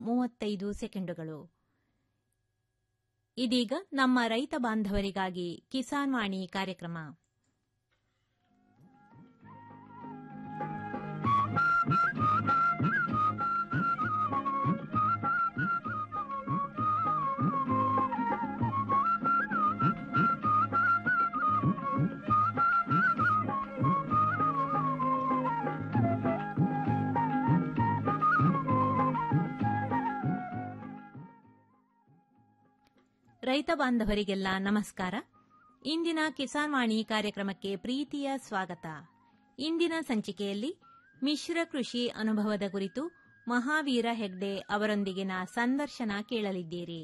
ಮೂವತ್ತೈದು ಸೆಕೆಂಡುಗಳು ಇದೀಗ ನಮ್ಮ ರೈತ ಬಾಂಧವರಿಗಾಗಿ ಕಿಸಾನ್ ವಾಣಿ ಕಾರ್ಯಕ್ರಮ ರೈತ ಬಾಂಧವರಿಗೆಲ್ಲ ನಮಸ್ಕಾರ ಇಂದಿನ ಕಿಸಾನ್ ವಾಣಿ ಕಾರ್ಯಕ್ರಮಕ್ಕೆ ಪ್ರೀತಿಯ ಸ್ವಾಗತ ಇಂದಿನ ಸಂಚಿಕೆಯಲ್ಲಿ ಮಿಶ್ರ ಕೃಷಿ ಅನುಭವದ ಕುರಿತು ಮಹಾವೀರ ಹೆಗ್ಡೆ ಅವರೊಂದಿಗಿನ ಸಂದರ್ಶನ ಕೇಳಲಿದ್ದೀರಿ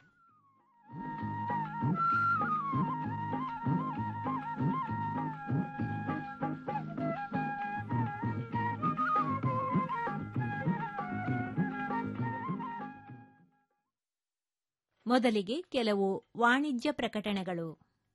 ಮೊದಲಿಗೆ ಕೆಲವು ವಾಣಿಜ್ಯ ಪ್ರಕಟಣೆಗಳು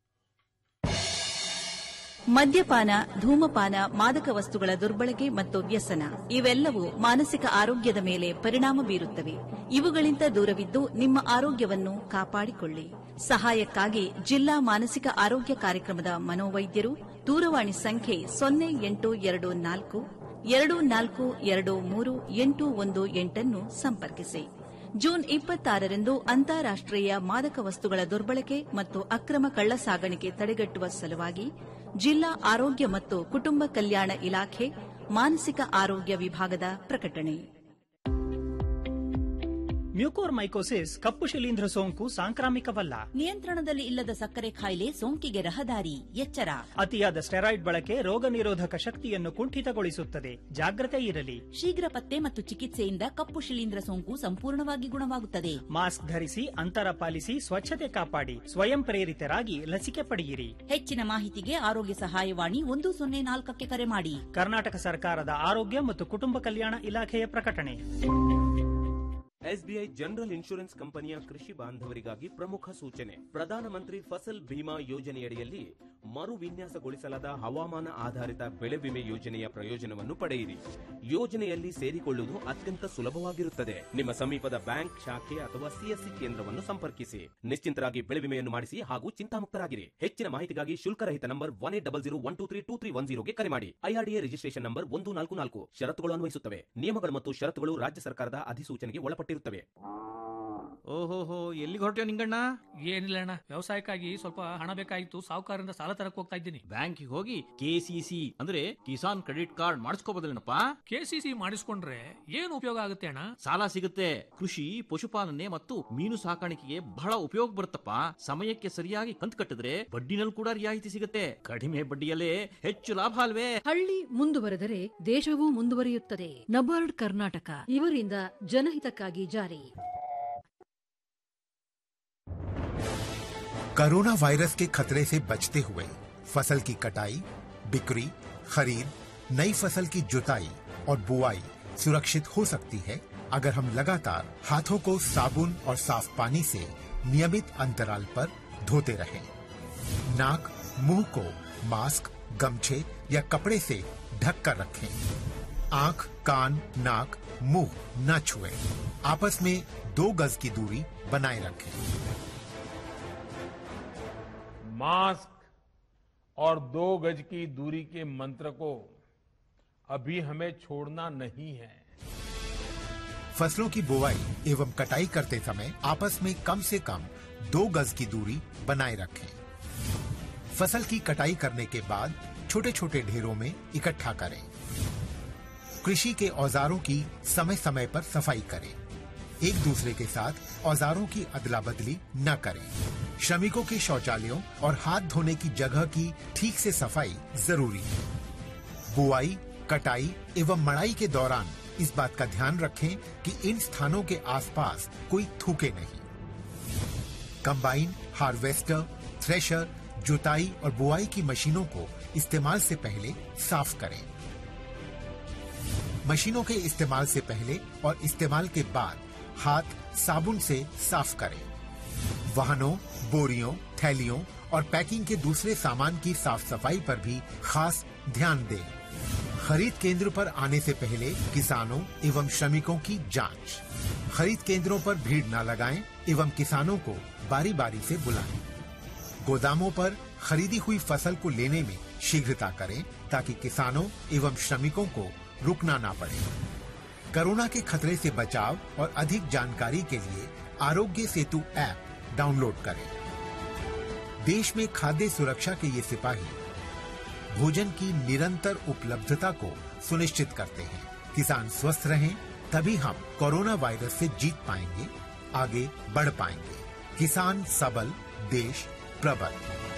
ಮದ್ಯಪಾನ ಧೂಮಪಾನ ಮಾದಕ ವಸ್ತುಗಳ ದುರ್ಬಳಕೆ ಮತ್ತು ವ್ಯಸನ ಇವೆಲ್ಲವೂ ಮಾನಸಿಕ ಆರೋಗ್ಯದ ಮೇಲೆ ಪರಿಣಾಮ ಬೀರುತ್ತವೆ ಇವುಗಳಿಂದ ದೂರವಿದ್ದು ನಿಮ್ಮ ಆರೋಗ್ಯವನ್ನು ಕಾಪಾಡಿಕೊಳ್ಳಿ ಸಹಾಯಕ್ಕಾಗಿ ಜಿಲ್ಲಾ ಮಾನಸಿಕ ಆರೋಗ್ಯ ಕಾರ್ಯಕ್ರಮದ ಮನೋವೈದ್ಯರು ದೂರವಾಣಿ ಸಂಖ್ಯೆ ಸೊನ್ನೆ ಎಂಟು ಎರಡು ನಾಲ್ಕು ಎರಡು ನಾಲ್ಕು ಎರಡು ಮೂರು ಎಂಟು ಒಂದು ಎಂಟನ್ನು ಸಂಪರ್ಕಿಸಿ ಜೂನ್ ಇಪ್ಪತ್ತಾರರಂದು ಅಂತಾರಾಷ್ಟೀಯ ಮಾದಕ ವಸ್ತುಗಳ ದುರ್ಬಳಕೆ ಮತ್ತು ಅಕ್ರಮ ಕಳ್ಳಸಾಗಣಿಕೆ ತಡೆಗಟ್ಟುವ ಸಲುವಾಗಿ ಜಿಲ್ಲಾ ಆರೋಗ್ಯ ಮತ್ತು ಕುಟುಂಬ ಕಲ್ಯಾಣ ಇಲಾಖೆ ಮಾನಸಿಕ ಆರೋಗ್ಯ ವಿಭಾಗದ ಪ್ರಕಟಣೆ ಮ್ಯೂಕೋರ್ಮೈಕೋಸಿಸ್ ಕಪ್ಪು ಶಿಲೀಂಧ್ರ ಸೋಂಕು ಸಾಂಕ್ರಾಮಿಕವಲ್ಲ ನಿಯಂತ್ರಣದಲ್ಲಿ ಇಲ್ಲದ ಸಕ್ಕರೆ ಕಾಯಿಲೆ ಸೋಂಕಿಗೆ ರಹದಾರಿ ಎಚ್ಚರ ಅತಿಯಾದ ಸ್ಟೆರಾಯ್ಡ್ ಬಳಕೆ ರೋಗ ನಿರೋಧಕ ಶಕ್ತಿಯನ್ನು ಕುಂಠಿತಗೊಳಿಸುತ್ತದೆ ಜಾಗ್ರತೆ ಇರಲಿ ಶೀಘ್ರ ಪತ್ತೆ ಮತ್ತು ಚಿಕಿತ್ಸೆಯಿಂದ ಕಪ್ಪು ಶಿಲೀಂಧ್ರ ಸೋಂಕು ಸಂಪೂರ್ಣವಾಗಿ ಗುಣವಾಗುತ್ತದೆ ಮಾಸ್ಕ್ ಧರಿಸಿ ಅಂತರ ಪಾಲಿಸಿ ಸ್ವಚ್ಛತೆ ಕಾಪಾಡಿ ಸ್ವಯಂ ಪ್ರೇರಿತರಾಗಿ ಲಸಿಕೆ ಪಡೆಯಿರಿ ಹೆಚ್ಚಿನ ಮಾಹಿತಿಗೆ ಆರೋಗ್ಯ ಸಹಾಯವಾಣಿ ಒಂದು ಸೊನ್ನೆ ನಾಲ್ಕಕ್ಕೆ ಕರೆ ಮಾಡಿ ಕರ್ನಾಟಕ ಸರ್ಕಾರದ ಆರೋಗ್ಯ ಮತ್ತು ಕುಟುಂಬ ಕಲ್ಯಾಣ ಇಲಾಖೆಯ ಪ್ರಕಟಣೆ ಎಸ್ಬಿಐ ಜನರಲ್ ಇನ್ಶೂರೆನ್ಸ್ ಕಂಪನಿಯ ಕೃಷಿ ಬಾಂಧವರಿಗಾಗಿ ಪ್ರಮುಖ ಸೂಚನೆ ಪ್ರಧಾನಮಂತ್ರಿ ಫಸಲ್ ಬಿಮಾ ಯೋಜನೆಯಡಿಯಲ್ಲಿ ಮರು ವಿನ್ಯಾಸಗೊಳಿಸಲಾದ ಹವಾಮಾನ ಆಧಾರಿತ ಬೆಳೆ ವಿಮೆ ಯೋಜನೆಯ ಪ್ರಯೋಜನವನ್ನು ಪಡೆಯಿರಿ ಯೋಜನೆಯಲ್ಲಿ ಸೇರಿಕೊಳ್ಳುವುದು ಅತ್ಯಂತ ಸುಲಭವಾಗಿರುತ್ತದೆ ನಿಮ್ಮ ಸಮೀಪದ ಬ್ಯಾಂಕ್ ಶಾಖೆ ಅಥವಾ ಸಿಎಸ್ಸಿ ಕೇಂದ್ರವನ್ನು ಸಂಪರ್ಕಿಸಿ ನಿಶ್ಚಿಂತರಾಗಿ ಬೆಳೆ ವಿಮೆಯನ್ನು ಮಾಡಿಸಿ ಹಾಗೂ ಚಿಂತಾಮುಕ್ತರಾಗಿರಿ ಹೆಚ್ಚಿನ ಮಾಹಿತಿಗಾಗಿ ಶುಲ್ಕರಹಿತ number one eight double zero one two three two three one ಜೀರೋಗೆ ಕರೆ ಮಾಡಿ ಐಆರ್ಡಿಎ ರಿಜಿಸ್ಟ್ರೇಷನ್ ನಂಬರ್ ಒಂದು ನಾಲ್ಕು ನಾಲ್ಕು ಷರತ್ತುಗಳು ಅನ್ವಯಿಸುತ್ತವೆ ನಿಯಮಗಳು ಮತ್ತು ಷರತ್ತುಗಳು ರಾಜ್ಯ ಸರ್ಕಾರದ ಅಧಿಸೂಚನೆಗೆ ಒಳಪಟ್ಟಿರುತ್ತವೆ ಓಹೋಹೋ ಎಲ್ಲಿಗೆ ಹೊರಟ್ಯೋ ನಿಂಗಣ್ಣ ಏನಿಲ್ಲ ಅಣ್ಣ ವ್ಯವಸಾಯಕ್ಕಾಗಿ ಸ್ವಲ್ಪ ಹಣ ಬೇಕಾಗಿತ್ತು ಸಾಹುಕಾರರಿಂದ ಸಾಲ ತರಕ್ ಹೋಗ್ತಾ ಇದ್ದೀನಿ ಬ್ಯಾಂಕಿಗೆ ಹೋಗಿ ಕೆಸಿಸಿ ಅಂದ್ರೆ ಕಿಸಾನ್ ಕ್ರೆಡಿಟ್ ಕಾರ್ಡ್ ಮಾಡಿಸ್ಕೋಬೋದಲ್ಲೇನಪ್ಪ ಕೆಸಿಸಿ ಮಾಡಿಸ್ಕೊಂಡ್ರೆ ಏನು ಉಪಯೋಗ ಆಗುತ್ತೆ ಅಣ್ಣ ಸಾಲ ಸಿಗುತ್ತೆ ಕೃಷಿ ಪಶುಪಾಲನೆ ಮತ್ತು ಮೀನು ಸಾಕಾಣಿಕೆಗೆ ಬಹಳ ಉಪಯೋಗ ಬರುತ್ತಪ್ಪ ಸಮಯಕ್ಕೆ ಸರಿಯಾಗಿ ಕಂತು ಕಟ್ಟಿದ್ರೆ ಬಡ್ಡಿನಲ್ಲಿ ಕೂಡ ರಿಯಾಯಿತಿ ಸಿಗುತ್ತೆ ಕಡಿಮೆ ಬಡ್ಡಿಯಲ್ಲೇ ಹೆಚ್ಚು ಲಾಭ ಅಲ್ವೇ ಹಳ್ಳಿ ಮುಂದುವರೆದರೆ ದೇಶವೂ ಮುಂದುವರಿಯುತ್ತದೆ ನಬಾರ್ಡ್ ಕರ್ನಾಟಕ ಇವರಿಂದ ಜನಹಿತಕ್ಕಾಗಿ ಜಾರಿ कोरोना वायरस के खतरे से बचते हुए फसल की कटाई बिक्री खरीद नई फसल की जुताई और बुआई सुरक्षित हो सकती है अगर हम लगातार हाथों को साबुन और साफ पानी से नियमित अंतराल पर धोते रहें। नाक मुंह को मास्क गमछे या कपड़े से ढक कर रखें आंख कान नाक मुंह न छुएं। आपस में दो गज की दूरी बनाए रखें मास्क और दो गज की दूरी के मंत्र को अभी हमें छोड़ना नहीं है फसलों की बुवाई एवं कटाई करते समय आपस में कम से कम दो गज की दूरी बनाए रखें फसल की कटाई करने के बाद छोटे छोटे ढेरों में इकट्ठा करें कृषि के औजारों की समय समय पर सफाई करें एक दूसरे के साथ औजारों की अदला बदली न करें श्रमिकों के शौचालयों और हाथ धोने की जगह की ठीक से सफाई जरूरी है बुआई कटाई एवं मड़ाई के दौरान इस बात का ध्यान रखें कि इन स्थानों के आसपास कोई थूके नहीं कंबाइन हार्वेस्टर थ्रेशर जुताई और बुआई की मशीनों को इस्तेमाल से पहले साफ करें मशीनों के इस्तेमाल से पहले और इस्तेमाल के बाद हाथ साबुन से साफ करें वाहनों बोरियों थैलियों और पैकिंग के दूसरे सामान की साफ सफाई पर भी खास ध्यान दें खरीद केंद्र पर आने से पहले किसानों एवं श्रमिकों की जांच खरीद केंद्रों पर भीड़ न लगाएं एवं किसानों को बारी बारी से बुलाएं गोदामों पर खरीदी हुई फसल को लेने में शीघ्रता करें ताकि किसानों एवं श्रमिकों को रुकना ना पड़े कोरोना के खतरे से बचाव और अधिक जानकारी के लिए आरोग्य सेतु ऐप डाउनलोड करें देश में खाद्य सुरक्षा के ये सिपाही भोजन की निरंतर उपलब्धता को सुनिश्चित करते हैं किसान स्वस्थ रहें तभी हम कोरोना वायरस से जीत पाएंगे आगे बढ़ पाएंगे किसान सबल देश प्रबल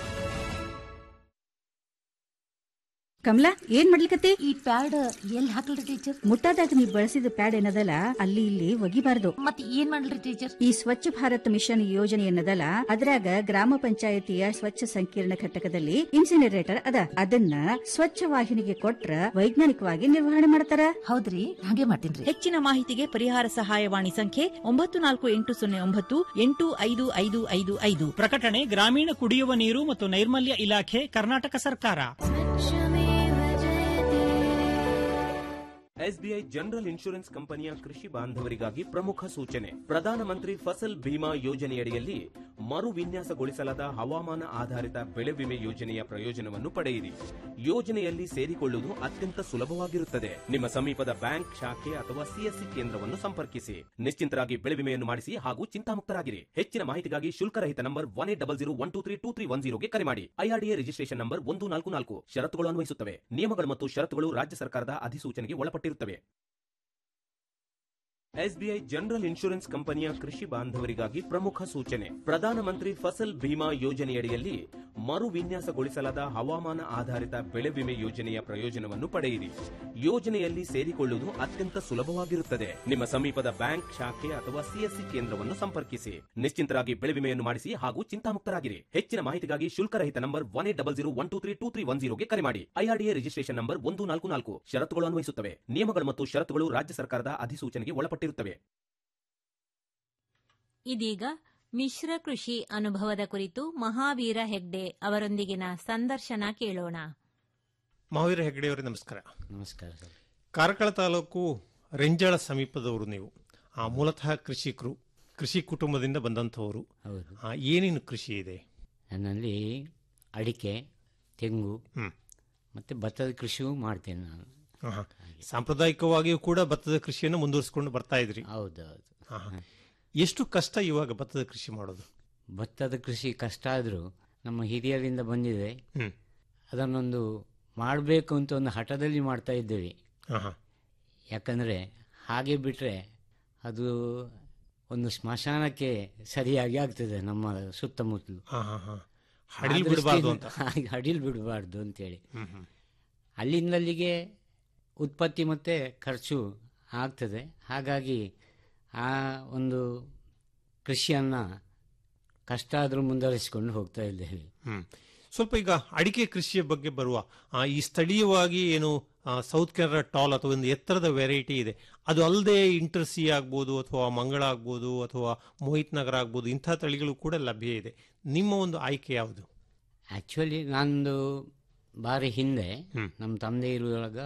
ಕಮಲಾ ಏನ್ ಮಾಡ್ಲಿಕತ್ತಿ ಈ ಪ್ಯಾಡ್ ಎಲ್ಲಿ ಹಾಕಲ್ರಿ ಟೀಚರ್ ಮುಟ್ಟಾದಾಗ ನೀ ಬಳಸಿದ ಪ್ಯಾಡ್ ಏನದಲ್ಲ ಅಲ್ಲಿ ಇಲ್ಲಿ ಒಗಿಬಾರ್ದು ಮತ್ ಏನ್ ಮಾಡ್ಲಿ ಟೀಚರ್ ಈ ಸ್ವಚ್ಛ ಭಾರತ್ ಮಿಷನ್ ಯೋಜನೆ ಏನದಲ್ಲ ಅದ್ರಾಗ ಗ್ರಾಮ ಪಂಚಾಯತಿಯ ಸ್ವಚ್ಛ ಸಂಕೀರ್ಣ ಘಟಕದಲ್ಲಿ ಇನ್ಸಿನರೇಟರ್ ಅದ ಅದನ್ನ ಸ್ವಚ್ಛ ವಾಹಿನಿಗೆ ಕೊಟ್ರ ವೈಜ್ಞಾನಿಕವಾಗಿ ನಿರ್ವಹಣೆ ಮಾಡ್ತಾರ ಹೌದ್ರಿ ಹಾಗೆ ಮಾಡ್ತೀನ್ರಿ ಹೆಚ್ಚಿನ ಮಾಹಿತಿಗೆ ಪರಿಹಾರ ಸಹಾಯವಾಣಿ ಸಂಖ್ಯೆ ಒಂಬತ್ತು ನಾಲ್ಕು ಎಂಟು ಸೊನ್ನೆ ಒಂಬತ್ತು ಎಂಟು ಐದು ಐದು ಐದು ಐದು ಪ್ರಕಟಣೆ ಗ್ರಾಮೀಣ ಕುಡಿಯುವ ನೀರು ಮತ್ತು ನೈರ್ಮಲ್ಯ ಇಲಾಖೆ ಕರ್ನಾಟಕ ಸರ್ಕಾರ ಎಸ್ಬಿಐ ಜನರಲ್ ಇನ್ಶೂರೆನ್ಸ್ ಕಂಪನಿಯ ಕೃಷಿ ಬಾಂಧವರಿಗಾಗಿ ಪ್ರಮುಖ ಸೂಚನೆ ಪ್ರಧಾನಮಂತ್ರಿ ಫಸಲ್ ಬಿಮಾ ಯೋಜನೆಯಡಿಯಲ್ಲಿ ಮರು ವಿನ್ಯಾಸಗೊಳಿಸಲಾದ ಹವಾಮಾನ ಆಧಾರಿತ ಬೆಳೆ ವಿಮೆ ಯೋಜನೆಯ ಪ್ರಯೋಜನವನ್ನು ಪಡೆಯಿರಿ ಯೋಜನೆಯಲ್ಲಿ ಸೇರಿಕೊಳ್ಳುವುದು ಅತ್ಯಂತ ಸುಲಭವಾಗಿರುತ್ತದೆ ನಿಮ್ಮ ಸಮೀಪದ ಬ್ಯಾಂಕ್ ಶಾಖೆ ಅಥವಾ ಸಿಎಸ್ಸಿ ಕೇಂದ್ರವನ್ನು ಸಂಪರ್ಕಿಸಿ ನಿಶ್ಚಿಂತರಾಗಿ ಬೆಳೆ ವಿಮೆಯನ್ನು ಮಾಡಿಸಿ ಹಾಗೂ ಚಿಂತಾಮುಕ್ತರಾಗಿರಿ ಹೆಚ್ಚಿನ ಮಾಹಿತಿಗಾಗಿ ಶುಲ್ಕರಹಿತ number one eight double zero one two three two three one ಜೀರೋಗೆ ಕರೆ ಮಾಡಿ ಐಆರ್ಡಿಎ ರಿಜಿಸ್ಟ್ರೇಷನ್ ನಂಬರ್ ಒಂದು ನಾಲ್ಕು ನಾಲ್ಕು ಷರತ್ತುಗಳು ಅನ್ವಯಿಸುತ್ತವೆ ನಿಯಮಗಳು ಮತ್ತು ಷರತ್ತುಗಳು ರಾಜ್ಯ ಸರ್ಕಾರದ ಅಧಿಸೂಚನೆಗೆ ಒಳಪಟ್ಟಿರುತ್ತವೆ ಎಸ್ಬಿಐ ಜನರಲ್ ಇನ್ಶೂರೆನ್ಸ್ ಕಂಪನಿಯ ಕೃಷಿ ಬಾಂಧವರಿಗಾಗಿ ಪ್ರಮುಖ ಸೂಚನೆ ಪ್ರಧಾನಮಂತ್ರಿ ಫಸಲ್ ಬಿಮಾ ಯೋಜನೆಯಡಿಯಲ್ಲಿ ಮರು ವಿನ್ಯಾಸಗೊಳಿಸಲಾದ ಹವಾಮಾನ ಆಧಾರಿತ ಬೆಳೆ ವಿಮೆ ಯೋಜನೆಯ ಪ್ರಯೋಜನವನ್ನು ಪಡೆಯಿರಿ ಯೋಜನೆಯಲ್ಲಿ ಸೇರಿಕೊಳ್ಳುವುದು ಅತ್ಯಂತ ಸುಲಭವಾಗಿರುತ್ತದೆ ನಿಮ್ಮ ಸಮೀಪದ ಬ್ಯಾಂಕ್ ಶಾಖೆ ಅಥವಾ ಸಿಎಸ್ಸಿ ಕೇಂದ್ರವನ್ನು ಸಂಪರ್ಕಿಸಿ ನಿಶ್ಚಿಂತರಾಗಿ ಬೆಳೆ ವಿಮೆಯನ್ನು ಮಾಡಿಸಿ ಹಾಗೂ ಚಿಂತಾಮುಕ್ತರಾಗಿರಿ ಹೆಚ್ಚಿನ ಮಾಹಿತಿಗಾಗಿ ಶುಲ್ಕರಹಿತ number one eight double zero one two three two three one ಜೀರೋಗೆ ಕರೆ ಮಾಡಿ ಐಆರ್ಡಿಎ ರಿಜಿಸ್ಟ್ರೇಷನ್ ನಂಬರ್ ಒಂದು ನಾಲ್ಕು ನಾಲ್ಕು ಷರತ್ತುಗಳು ಅನ್ವಯಿಸುತ್ತವೆ ನಿಯಮಗಳು ಮತ್ತು ಷರತ್ತುಗಳು ರಾಜ್ಯ ಸರ್ಕಾರದ ಅಧಿಸೂಚನೆಗೆ ಒಳಪಟ್ಟಿರುತ್ತವೆ ಇದೀಗ ಮಿಶ್ರ ಕೃಷಿ ಅನುಭವದ ಕುರಿತು ಮಹಾವೀರ ಹೆಗ್ಡೆ ಅವರೊಂದಿಗಿನ ಸಂದರ್ಶನ ಕೇಳೋಣ ಮಹಾವೀರ ಹೆಗ್ಡೆಯವರೇ ನಮಸ್ಕಾರ ನಮಸ್ಕಾರ ಸರ್ ಕಾರ್ಕಳ ತಾಲೂಕು ರೆಂಜಾಳ ಸಮೀಪದವರು ನೀವು ಆ, ಮೂಲತಃ ಕೃಷಿಕರು ಕೃಷಿ ಕುಟುಂಬದಿಂದ ಬಂದಂಥವರು ಹೌದು ಆ, ಏನೇನು ಕೃಷಿ ಇದೆ ನನ್ನಲ್ಲಿ ಅಡಿಕೆ ತೆಂಗು ಮತ್ತು ಭತ್ತದ ಕೃಷಿಯೂ ಮಾಡ್ತೇನೆ ನಾನು ಆಹಾ. ಸಾಂಪ್ರದಾಯಿಕವಾಗಿಯೂ ಕೂಡ ಭತ್ತದ ಕೃಷಿಯನ್ನು ಮುಂದುವರಿಸಿಕೊಂಡು ಬರ್ತಾ ಇದ್ರಿ ಹೌದೌದು ಆಹಾ. ಎಷ್ಟು ಕಷ್ಟ ಇವಾಗ ಭತ್ತದ ಕೃಷಿ ಮಾಡೋದು ಭತ್ತದ ಕೃಷಿ ಕಷ್ಟ ಆದರೂ ನಮ್ಮ ಹಿರಿಯರಿಂದ ಬಂದಿದೆ ಹ್ಮ್. ಅದನ್ನೊಂದು ಮಾಡಬೇಕು ಅಂತ ಒಂದು ಹಠದಲ್ಲಿ ಮಾಡ್ತಾ ಇದ್ದೇವೆ ಆಹಾ. ಯಾಕಂದರೆ ಹಾಗೆ ಬಿಟ್ಟರೆ ಅದು ಒಂದು ಸ್ಮಶಾನಕ್ಕೆ ಸರಿಯಾಗಿ ಆಗ್ತದೆ ನಮ್ಮ ಸುತ್ತಮುತ್ತಲು ಆಹಾ, ಹಾ. ಹಡಿಲ್ ಆ ಬಿಡ್ಬಾರ್ದು ಅಂತ. ದೃಷ್ಟಿಯಿಂದ ಹಾಗೆ ಹಡಿಲ್ ಬಿಡಬಾರ್ದು ಅಂತೇಳಿ ಹ್ಮ್, ಹ್ಮ್. ಅಲ್ಲಿಂದಲ್ಲಿಗೆ ಉತ್ಪತ್ತಿ ಮತ್ತು ಖರ್ಚು ಆಗ್ತದೆ ಹಾಗಾಗಿ ಆ ಒಂದು ಕೃಷಿಯನ್ನು ಕಷ್ಟ ಆದರೂ ಮುಂದುವರಿಸಿಕೊಂಡು ಹೋಗ್ತಾ ಇದ್ದೇವೆ ಹ್ಮ್. ಸ್ವಲ್ಪ ಈಗ ಅಡಿಕೆ ಕೃಷಿಯ ಬಗ್ಗೆ ಬರುವ ಆ, ಈ ಸ್ಥಳೀಯವಾಗಿ ಏನು ಆ, ಸೌತ್ ಕೆನರಾ ಟಾಲ್ ಅಥವಾ ಒಂದು ಎತ್ತರದ ವೆರೈಟಿ ಇದೆ ಅದು ಅಲ್ಲದೆ ಇಂಟರ್ಸಿ ಆಗ್ಬೋದು ಅಥವಾ ಮಂಗಳ ಆಗ್ಬೋದು ಅಥವಾ ಮೋಹಿತ್ ನಗರ ಆಗ್ಬೋದು ಇಂಥ ತಳಿಗಳು ಕೂಡ ಲಭ್ಯ ಇದೆ ನಿಮ್ಮ ಒಂದು ಆಯ್ಕೆ ಯಾವುದು ಆ್ಯಕ್ಚುಲಿ ನಂದು ಬಾರಿ ಹಿಂದೆ ನಮ್ಮ ತಂದೆ ಇರುವಾಗ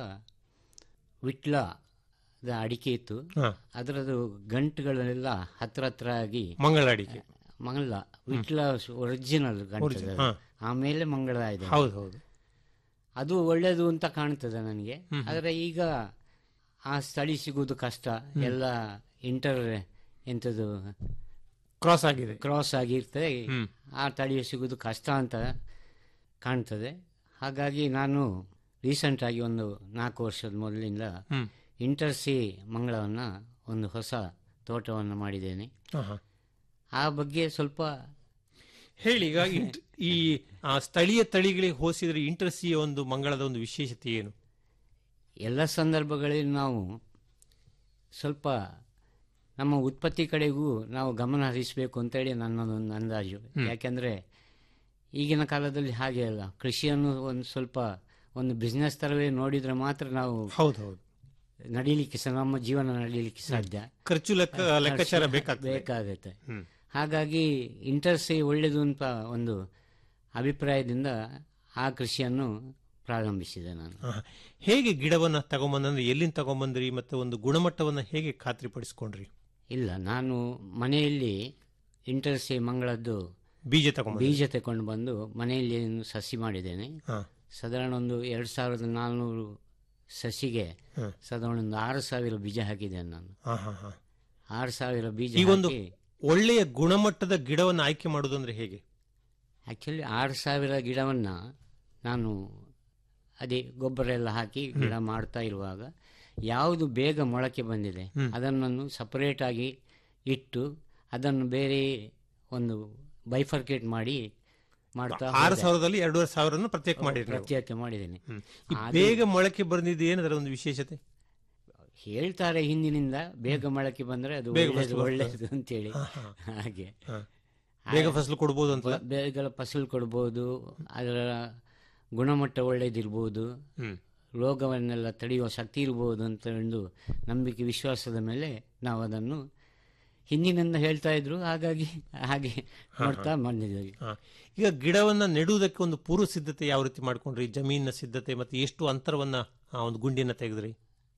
ವಿಟ್ಲದ ಅಡಿಕೆ ಇತ್ತು ಹಾ. ಅದರದ್ದು ಗಂಟುಗಳೆಲ್ಲ ಹತ್ರ ಹತ್ರ ಆಗಿ ಮಂಗಳ ಅಡಿಕೆ. ಮಂಗಳ ವಿಟ್ಲ ಒರಿಜಿನಲ್ ಗಂಟು Origi- ಅದು. ಹಾ. ಆಮೇಲೆ ಮಂಗಳ ಇದೆ ಹೌದು ಹೌದು ಅದು ಒಳ್ಳೇದು ಅಂತ ಕಾಣ್ತದೆ ನನಗೆ ಆದರೆ ಈಗ ಆ ಸ್ಥಳಿ ಸಿಗುವುದು ಕಷ್ಟ ಎಲ್ಲ ಇಂಟರ್ ಎಂಥದ್ದು ಕ್ರಾಸ್ ಆಗಿದೆ ಕ್ರಾಸ್ ಆಗಿರ್ತದೆ ಆ ತಳಿ ಸಿಗುವುದು ಕಷ್ಟ ಅಂತ ಕಾಣ್ತದೆ ಹಾಗಾಗಿ ನಾನು ರೀಸೆಂಟ್ ಆಗಿ ಒಂದು ನಾಲ್ಕು ವರ್ಷದ ಮೊದಲಿಂದ ಹ್ಮ್. ಇಂಟರ್ಸಿ ಮಂಗಳವನ್ನು ಒಂದು ಹೊಸ ತೋಟವನ್ನು ಮಾಡಿದ್ದೇನೆ ಆಹಾ. ಆ ಬಗ್ಗೆ ಸ್ವಲ್ಪ ಹೇಳಿ ಈಗ ಇಂಟ್- ಈ ಆ, ಸ್ಥಳೀಯ ತಳಿಗಳಿಗೆ ಹೋಲಿಸಿದ್ರೆ ಇಂಟರ್ಸಿಯ ಒಂದು ಮಂಗಳದ ಒಂದು ವಿಶೇಷತೆ ಏನು ಎಲ್ಲ ಸಂದರ್ಭಗಳಲ್ಲಿ ನಾವು ಸ್ವಲ್ಪ ನಮ್ಮ ಉತ್ಪತ್ತಿ ಕಡೆಗೂ ನಾವು ಗಮನ ಹರಿಸಬೇಕು ಅಂತೇಳಿ ನನ್ನ ಒಂದು ಅಂದಾಜು ಯಾಕೆಂದರೆ ಈಗಿನ ಕಾಲದಲ್ಲಿ ಹಾಗೆ ಅಲ್ಲ ಕೃಷಿಯನ್ನು ಒಂದು ಸ್ವಲ್ಪ ಒಂದು ಬಿಸ್ನೆಸ್ ಥರವೇ ನೋಡಿದರೆ ಮಾತ್ರ ನಾವು ಹೌದು ಹೌದು ನಡೀಲಿಕ್ಕೆ ಸ ನಮ್ಮ ಜೀವನ ನಡೀಲಿಕ್ಕೆ ಸಾಧ್ಯ ಖರ್ಚು ಲೆಕ್ಕ ಲೆಕ್ಕಾಚಾರ ಖರ್ಚು ಬೇಕಾಗ್ತದೆ. ಬೇಕಾಗುತ್ತೆ ಹ್ಮ್. ಹಾಗಾಗಿ ಇಂಟರ್ಸಿ ಒಳ್ಳೆಯದು ಅಂತ ಒಂದು ಅಭಿಪ್ರಾಯದಿಂದ ಆ ಕೃಷಿಯನ್ನು ಪ್ರಾರಂಭಿಸಿದೆ ನಾನು ಆಹಾ. ಹೇಗೆ ಗಿಡವನ್ನ ತಗೊಂಬಂದ್ರೆ ಎಲ್ಲಿಂದ ತಗೊಂಬಂದ್ರಿ ಮತ್ತೆ ಒಂದು ಗುಣಮಟ್ಟವನ್ನ ಹೇಗೆ ಖಾತ್ರಿಪಡಿಸ್ಕೊಂಡ್ರಿ ಇಲ್ಲ ನಾನು ಮನೆಯಲ್ಲಿ ಇಂಟರ್ಸೆ ಮಂಗಳದ್ದು ಬೀಜ ತಗೊಂಡು ಬೀಜ ತಕೊಂಡು ಬಂದು ಮನೆಯಲ್ಲಿ ಒಂದು ಸಸಿ ಮಾಡಿದ್ದೇನೆ ಹಾ. ಸಾಧಾರಣ ಒಂದು ಎರಡು ಸಾವಿರದ ನಾಲ್ನೂರು ಸಸಿಗೆ ಹಾ. ಸಾಧಾರಣ ಒಂದು ಆರು ಸಾವಿರ ಬೀಜ ಹಾಕಿದ್ದೇನೆ ನಾನು ಹಾ, ಹಾ, ಹಾ. ಆರು ಸಾವಿರ ಬೀಜ ಈ ಒಂದು ಹಾಕಿ ಒಳ್ಳೆಯ ಗುಣಮಟ್ಟದ ಗಿಡವನ್ನು ಆಯ್ಕೆ ಮಾಡುವುದು ಅಂದ್ರೆ ಹೇಗೆ ಆಕ್ಚುಲಿ ಆರು ಸಾವಿರ ಗಿಡವನ್ನ ನಾನು ಅದೇ ಗೊಬ್ಬರ ಎಲ್ಲ ಹಾಕಿ ಗಿಡ ಮಾಡ್ತಾ ಇರುವಾಗ ಯಾವುದು ಬೇಗ ಮೊಳಕೆ ಬಂದಿದೆ ಅದನ್ನು ಸಪರೇಟ್ ಆಗಿ ಇಟ್ಟು ಅದನ್ನು ಬೇರೆ ಒಂದು ಬೈಫರ್ಕೇಟ್ ಮಾಡಿ ಮಾಡ್ತಾ ಆರು ಹೋದೆ. ಸಾವಿರದಲ್ಲಿ ಎರಡೂವರೆ ಸಾವಿರ ಪ್ರತ್ಯೇಕ ಹೌದು, ಮಾಡಿರಿ ನೀವು. ಪ್ರತ್ಯೇಕ ಮಾಡಿದ್ದೇನೆ ಹ್ಮ್. ಈ ಅದು- ಬೇಗ ಮೊಳಕೆ ಬಂದಿದ್ದು ಏನದರ ಒಂದು ವಿಶೇಷತೆ ಹೇಳ್ತಾರೆ ಹಿಂದಿನಿಂದ ಬೇಗ ಮೊಳಕೆ ಬಂದ್ರೆ ಅದು ಬೇಗ ಒಳ್ಳೇದು ಫಸಲು ಒಳ್ಳೇದು ಅಂತೇಳಿ ಹಾ, ಹಾ. ಹಾಗೆ ಹಾ. ಬೇಗ ಫಸಲು ಕೊಡ್ಬೋದು ಅಂತ? ಬ- ಬೇಗ ಫಸಲು ಕೊಡ್ಬೋದು ಅದರ ಗುಣಮಟ್ಟ ಒಳ್ಳೇದಿರ್ಬೋದು ಹ್ಮ್. ರೋಗವನ್ನೆಲ್ಲ ತಡೆಯುವ ಶಕ್ತಿ ಇರ್ಬೋದು ಅಂತ ಒಂದು ನಂಬಿಕೆ ವಿಶ್ವಾಸದ ಮೇಲೆ ನಾವು ಅದನ್ನು ಹಿಂದಿನಿಂದ ಹೇಳ್ತಾ ಇದ್ರು ಹಾಗಾಗಿ ಹಾಗೆ ಮಾಡ್ತಾ ಬಂದಿದ್ದೀವಿ ಹಾ. ಈಗ ಗಿಡವನ್ನ ನೆಡುವುದಕ್ಕೆ ಒಂದು ಪೂರ್ವ ಸಿದ್ಧತೆ ಯಾವ ರೀತಿ ಮಾಡ್ಕೊಂಡ್ರಿ ಜಮೀನಿನ ಸಿದ್ಧತೆ ಮತ್ತೆ ಎಷ್ಟು ಅಂತರವನ್ನ ಆ ಒಂದು ಗುಂಡಿಯನ್ನ ತೆಗೆದ್ರಿ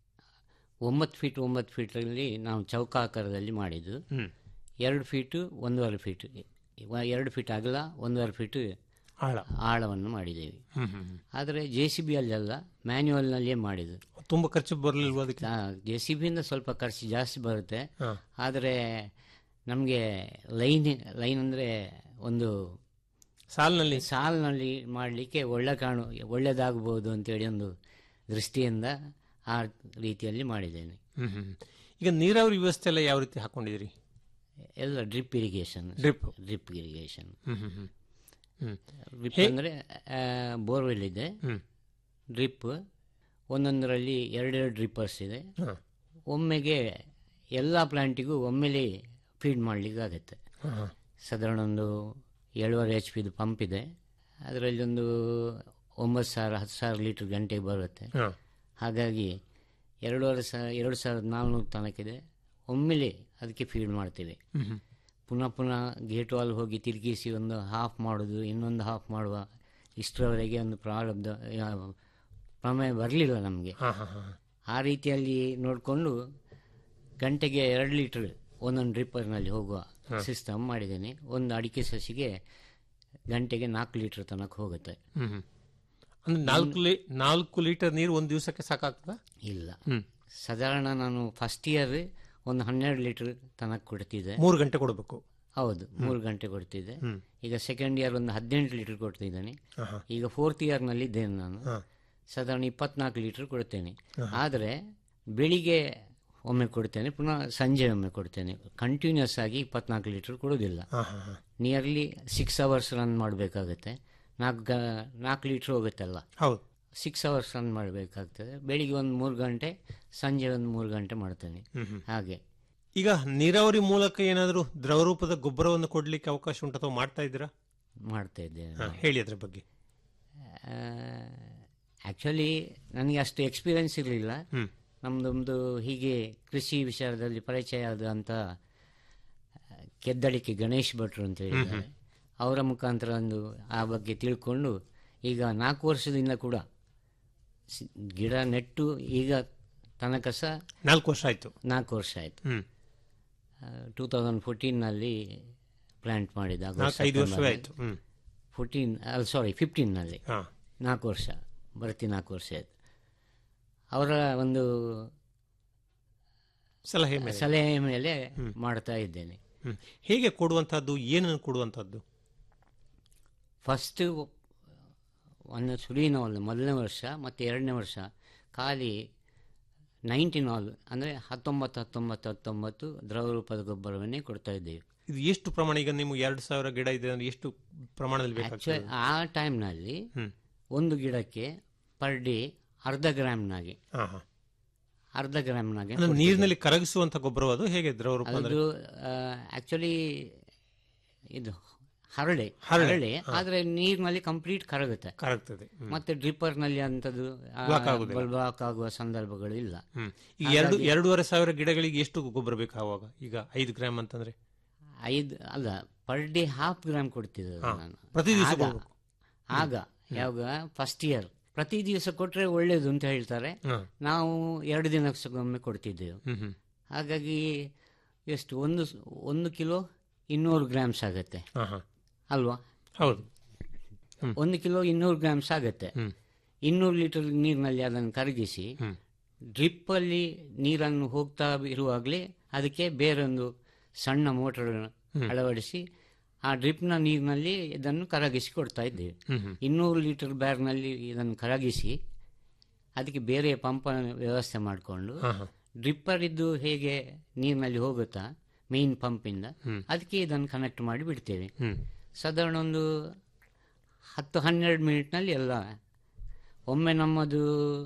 ಒಂಬತ್ತು ಫೀಟ್ ಒಂಬತ್ತು ಫೀಟಲ್ಲಿ ನಾವು ಚೌಕಾಕಾರದಲ್ಲಿ ಮಾಡಿದ್ದು ಹ್ಮ್. ಎರಡು ಫೀಟು ಒಂದೂವರೆ ಫೀಟ್ ಎರಡು ಫೀಟ್ ಅಗಲ ಒಂದೂವರೆ ಫೀಟ್ ಆಳ ಆಳವನ್ನು ಮಾಡಿದ್ದೇವೆ ಹ್ಮ್, ಹ್ಮ್, ಹ್ಮ್. ಆದರೆ ಜೆ ಸಿ ಬಿ ಅಲ್ಲೆಲ್ಲ ಮ್ಯಾನ್ಯುವಲ್ನಲ್ಲಿಯೇ ಮಾಡಿದ್ದು ತುಂಬಾ ಖರ್ಚು ಬರಲಿಲ್ವ ಅದಕ್ಕೆ ಜೆ ಸಿ ಬಿಯಿಂದ ಸ್ವಲ್ಪ ಖರ್ಚು ಜಾಸ್ತಿ ಬರುತ್ತೆ ಹಾ. ಆದರೆ ನಮಗೆ ಲೈನ್ ಲೈನ್ ಅಂದರೆ ಒಂದು ಸಾಲಿನಲ್ಲಿ ಸಾಲಿನಲ್ಲಿ ಮಾಡಲಿಕ್ಕೆ ಒಳ್ಳೆ ಕಾಣು ಒಳ್ಳೆಯದಾಗಬಹುದು ಅಂತೇಳಿ ಒಂದು ದೃಷ್ಟಿಯಿಂದ ಆ ರೀತಿಯಲ್ಲಿ ಮಾಡಿದ್ದೇನೆ ಹ್ಮ್, ಹ್ಮ್. ಈಗ ನೀರಾವರಿ ವ್ಯವಸ್ಥೆ ಎಲ್ಲ ಯಾವ ರೀತಿ ಹಾಕೊಂಡಿದ್ದೀರಿ ಎಲ್ಲ drip irrigation Drip. Drip irrigation hmm, hmm, hmm. Hmm. Drip ಹೇ- ಅಂದರೆ ಬೋರ್ವೆಲ್ ಇದೆ ಹ್ಮ್. ಡ್ರಿಪ್ ಒಂದೊಂದರಲ್ಲಿ ಎರಡೆರಡು ಡ್ರಿಪ್ಪರ್ಸ್ ಇದೆ ಹಾ. ಒಮ್ಮೆಗೆ ಎಲ್ಲ ಪ್ಲಾಂಟಿಗೂ ಒಮ್ಮೆಲೆ ಫೀಡ್ ಮಾಡಲಿಕ್ಕೆ ಆಗುತ್ತೆ ಹಾ. ಸಾಧಾರಣ ಒಂದು ಏಳುವರೆ ಎಚ್ ಪಿದು ಪಂಪ್ ಇದೆ ಅದರಲ್ಲಿ ಒಂದು ಒಂಬತ್ತು ಸಾವಿರ ಹತ್ತು ಸಾವಿರ ಲೀಟರ್ ಗಂಟೆಗೆ ಬರುತ್ತೆ ಹಾ. ಹಾಗಾಗಿ ಎರಡೂವರೆ ಸಾವಿರ ಎರಡು ಸಾವಿರದ ನಾಲ್ನೂರು ತನಕಿದೆ ಒಮ್ಮೆಲೆ ಅದಕ್ಕೆ ಫೀಡ್ ಮಾಡ್ತೇವೆ ಹ್ಮ್, ಹ್ಮ್. ಪುನಃ ಪುನಃ ಗೇಟ್ ವಾಲ್ ಹೋಗಿ ತಿರುಗಿಸಿ ಒಂದು ಹಾಫ್ ಮಾಡೋದು ಇನ್ನೊಂದು ಹಾಫ್ ಮಾಡುವ ಇಷ್ಟರವರೆಗೆ ಒಂದು ಪ್ರಾರಬ್ಧ ಆ, ಪ್ರಮೇಯ ಬರಲಿಲ್ಲ ನಮಗೆ ಹಾ, ಹಾ, ಹಾ. ಆ ರೀತಿಯಲ್ಲಿ ನೋಡಿಕೊಂಡು ಗಂಟೆಗೆ ಎರಡು ಲೀಟರ್ ಒಂದೊಂದು ಡ್ರಿಪ್ಪರ್ನಲ್ಲಿ ಹೋಗುವ ಹಾ. ಸಿಸ್ಟಮ್ ಮಾಡಿದ್ದೇನೆ ಒಂದು ಅಡಿಕೆ ಸಸಿಗೆ ಗಂಟೆಗೆ ನಾಲ್ಕು ಲೀಟರ್ ತನಕ ಹೋಗುತ್ತೆ ಹ್ಮ್, ಹ್ಮ್. ಅಂದ್ರೆ ನಾಲ್ಕು ಲೀ ನಾಲ್ಕು ಲೀಟರ್ ನೀರು ಒಂದು ದಿವಸಕ್ಕೆ ಸಾಕಾಗ್ತದ ಇಲ್ಲ ಹ್ಮ್. ಸಾಧಾರಣ ನಾನು ಫಸ್ಟ್ ಇಯರ್ ಒಂದು ಹನ್ನೆರಡು ಲೀಟರ್ ತನಕ ಕೊಡ್ತಿದ್ದೆ ಮೂರು ಗಂಟೆ ಕೊಡಬೇಕು ಹೌದು ಮೂರು ಗಂಟೆ ಕೊಡ್ತಿದ್ದೆ ಹ್ಮ್. ಈಗ ಸೆಕೆಂಡ್ ಇಯರ್ ಒಂದು ಹದಿನೆಂಟು ಲೀಟರ್ ಕೊಡ್ತಿದ್ದೇನೆ ಆಹಾ. ಈಗ ಫೋರ್ತ್ ಇಯರ್ನಲ್ಲಿ ಇದ್ದೇನೆ ನಾನು ಹಾ. ಸಾಧಾರಣ ಇಪ್ಪತ್ನಾಲ್ಕು ಲೀಟರ್ ಕೊಡ್ತೇನೆ ಆಹಾ. ಆದರೆ ಬೆಳಿಗ್ಗೆ ಒಮ್ಮೆ ಕೊಡ್ತೇನೆ ಪುನಃ ಸಂಜೆ ಒಮ್ಮೆ ಕೊಡ್ತೇನೆ ಕಂಟಿನ್ಯೂಸ್ ಆಗಿ ಇಪ್ಪತ್ನಾಲ್ಕು ಲೀಟರ್ ಕೊಡೋದಿಲ್ಲ ಆಹಾ, ಹಾ. ನಿಯರ್ಲಿ ಸಿಕ್ಸ್ ಅವರ್ಸ್ ರನ್ ಮಾಡಬೇಕಾಗುತ್ತೆ ನಾಲ್ಕು ಗ ನಾಲ್ಕು ಲೀಟ್ರ್ ಹೋಗುತ್ತಲ್ಲ ಹೌದು ಸಿಕ್ಸ್ ಅವರ್ಸ್ ರನ್ ಮಾಡಬೇಕಾಗ್ತದೆ ಬೆಳಿಗ್ಗೆ ಒಂದು ಮೂರು ಗಂಟೆ ಸಂಜೆ ಒಂದು ಮೂರು ಗಂಟೆ ಮಾಡ್ತೇನೆ ಹ್ಮ್, ಹ್ಮ್. ಹಾಗೆ ಈಗ ನೀರಾವರಿ ಮೂಲಕ ಏನಾದರೂ ದ್ರವ ರೂಪದ ಗೊಬ್ಬರವನ್ನು ಕೊಡ್ಲಿಕ್ಕೆ ಅವಕಾಶ ಉಂಟು ಅಥವಾ ಮಾಡ್ತಾ ಇದ್ದೀರಾ ಮಾಡ್ತಾ ಇದ್ದೇನೆ ಹಾ, ಹೇಳಿ ಅದ್ರ ಬಗ್ಗೆ ಆ್ಯಕ್ಚುಲಿ ನನಗೆ ಅಷ್ಟು ಎಕ್ಸ್ಪೀರಿಯನ್ಸ್ ಇರಲಿಲ್ಲ ಹ್ಮ್. ನಮ್ಮದೊಂದು ಹೀಗೆ ಕೃಷಿ ವಿಚಾರದಲ್ಲಿ ಪರಿಚಯ ಆದಂಥ ಕೆದ್ದಳಿಕೆ ಗಣೇಶ್ ಭಟ್ರು ಅಂತ ಹೇಳಿದ್ದಾರೆ ಅವರ ಮುಖಾಂತರ ಒಂದು ಆ ಬಗ್ಗೆ ತಿಳ್ಕೊಂಡು ಈಗ ನಾಲ್ಕು ವರ್ಷದಿಂದ ಕೂಡ ಸಿ- ಗಿಡ ನೆಟ್ಟು ಈಗ ತನಕ ಸಹ ನಾಲ್ಕು ವರ್ಷ ಆಯ್ತು ನಾಲ್ಕು ವರ್ಷ ಆಯಿತು ಹ್ಮ್. ಟೂ ತೌಸಂಡ್ ಫೋರ್ಟೀನ್ನಲ್ಲಿ ಪ್ಲಾಂಟ್ ಮಾಡಿದ ನಾಲ್ಕು ಐದು ವರ್ಷವೇ ಆಯ್ತು ಹ್ಮ್ ಫೋರ್ಟೀನ್ ಸಾರಿ ಫಿಫ್ಟೀನ್ನಲ್ಲಿ ಹಾ. ನಾಲ್ಕು ವರ್ಷ ಬರ್ತಿ ನಾಲ್ಕು ವರ್ಷ ಆಯ್ತು ಅವರ ಒಂದು ಸಲಹೆ ಮೇಲೆ. ಸಲಹೆ ಮೇಲೆ ಮಾಡ್ತಾ ಇದ್ದೇನೆ ಹ್ಮ್. ಹೇಗೆ ಕೊಡುವಂತಹದ್ದು ಏನನ್ನು ಕೊಡುವಂತಹದ್ದು ಫಸ್ಟ್ ಒಂದು ಸುಳಿನ ಒಂದು ಮೊದಲನೇ ವರ್ಷ ಮತ್ತು ಎರಡನೇ ವರ್ಷ ಖಾಲಿ ನೈನ್ಟೀನ್ ಆಲ್ ಅಂದರೆ ಹತ್ತೊಂಬತ್ತು ಹತ್ತೊಂಬತ್ತು ಹತ್ತೊಂಬತ್ತು ದ್ರವ ರೂಪದ ಗೊಬ್ಬರವನ್ನೇ ಕೊಡ್ತಾ ಇದ್ದೇವೆ ಇದು ಎಷ್ಟು ಪ್ರಮಾಣ ಈಗ ನಿಮ್ಗೆ ಎರಡು ಸಾವಿರ ಗಿಡ ಇದೆ ಅಂದ್ರೆ ಎಷ್ಟು ಪ್ರಮಾಣದಲ್ಲಿ ಬೇಕಾಗ್ತದೆ ಆಕ್ಚುಲಿ ಆ ಟೈಮ್ನಲ್ಲಿ ಹ್ಮ್. ಒಂದು ಗಿಡಕ್ಕೆ ಪರ್ ಡೇ ಅರ್ಧ ಗ್ರಾಮ್ನಾಗೆ ಹಾ, ಹಾ. ಅರ್ಧ ಗ್ರಾಮ್ನಾಗೆ ಅಂದ್ರೆ ನೀರಿನಲ್ಲಿ ಕರಗಿಸುವಂತ ಗೊಬ್ಬರ ಅದು ಹೇಗೆ ದ್ರವ ರೂಪ ಅಂದ್ರೆ ಅದು ಆಕ್ಚುಲಿ ಇದು ಹರಳೆ ಹರಳೆ, ಹರಳೆ ಹಾ. ಆದ್ರೆ ನೀರಿನಲ್ಲಿ ಕಂಪ್ಲೀಟ್ ಕರಗುತ್ತೆ ಕರಗ್ತದೆ ಹ್ಮ್. ಮತ್ತೆ ಡ್ರಿಪ್ಪರ್ ನಲ್ಲಿ ಅಂತದ್ದು Block ಆಗುದಿಲ್ಲ. ಬ್ಲಾಕ್ ಆಗುವ ಸಂದರ್ಭಗಳು ಇಲ್ಲ ಹ್ಮ್. ಈಗ ಎರಡು ಹಾಗಾಗಿ ಎರಡೂವರೆ ಸಾವಿರ ಗಿಡಗಳಿಗೆ ಎಷ್ಟು ಗೊಬ್ಬರ ಬೇಕು ಆವಾಗ ಈಗ ಐದು ಗ್ರಾಮ್ ಅಂತಂದ್ರೆ ಐದು ಅಲ್ಲ ಪರ್ ಡೇ ಹಾಫ್ ಗ್ರಾಮ್ ಕೊಡ್ತಿದ್ದೆ ಹಾ. ನಾನು ಪ್ರತಿ ದಿವಸ ಆಗ- ಕೊಡ್ಬೇಕು. ಆಗ ಯಾವಾಗ ಫಸ್ಟ್ ಇಯರ್ ಪ್ರತಿ ದಿವಸ ಕೊಟ್ರೆ ಒಳ್ಳೇದು ಅಂತ ಹೇಳ್ತಾರೆ ಹಾ. ನಾವು ಎರಡು ದಿನಕ್ಕೊಮ್ಮೆ ಕೊಡ್ತಿದ್ದೆವು ಹ್ಮ್, ಹ್ಮ್. ಹಾಗಾಗಿ ಎಷ್ಟು ಒಂದು ಸ್- ಒಂದು ಕಿಲೋ ಇನ್ನೂರು ಗ್ರಾಮ್ಸ್ ಆಗುತ್ತೆ ಹಾ, ಹಾ. ಅಲ್ವಾ ಹೌದು ಒಂದು ಕಿಲೋ ಇನ್ನೂರು ಗ್ರಾಮ್ಸ್ ಆಗುತ್ತೆ ಇನ್ನೂರು ಲೀಟರ್ ನೀರಿನಲ್ಲಿ ಅದನ್ನು ಕರಗಿಸಿ ಡ್ರಿಪ್ಪಲ್ಲಿ ನೀರನ್ನು ಹೋಗ್ತಾ ಇರುವಾಗಲೇ ಅದಕ್ಕೆ ಬೇರೊಂದು ಸಣ್ಣ ಮೋಟರ್ ಅಳವಡಿಸಿ ಆ ಡ್ರಿಪ್ನ ನೀರಿನಲ್ಲಿ ಇದನ್ನು ಕರಗಿಸಿ ಕೊಡ್ತಾ ಇದ್ದೇವೆ ಹ್ಮ್, ಹ್ಮ್. ಇನ್ನೂರು ಲೀಟರ್ ಬ್ಯಾರ್ನಲ್ಲಿ ಇದನ್ನು ಕರಗಿಸಿ ಅದಕ್ಕೆ ಬೇರೆ ಪಂಪ್ ವ್ಯವಸ್ಥೆ ಮಾಡಿಕೊಂಡು ಹಾ, ಹಾ. ಡ್ರಿಪ್ಪರ್ ಇದ್ದು ಹೇಗೆ ನೀರಿನಲ್ಲಿ ಹೋಗುತ್ತಾ ಮೇನ್ ಪಂಪಿಂದ ಹ್ಮ್. ಅದಕ್ಕೆ ಇದನ್ನು ಕನೆಕ್ಟ್ ಮಾಡಿ ಬಿಡ್ತೇವೆ ಹ್ಮ್. ಸಾಧಾರಣ ಒಂದು ಹತ್ತು ಹನ್ನೆರಡು ಮಿನಿಟ್ನಲ್ಲಿ ಎಲ್ಲ ಒಮ್ಮೆ ನಮ್ಮದು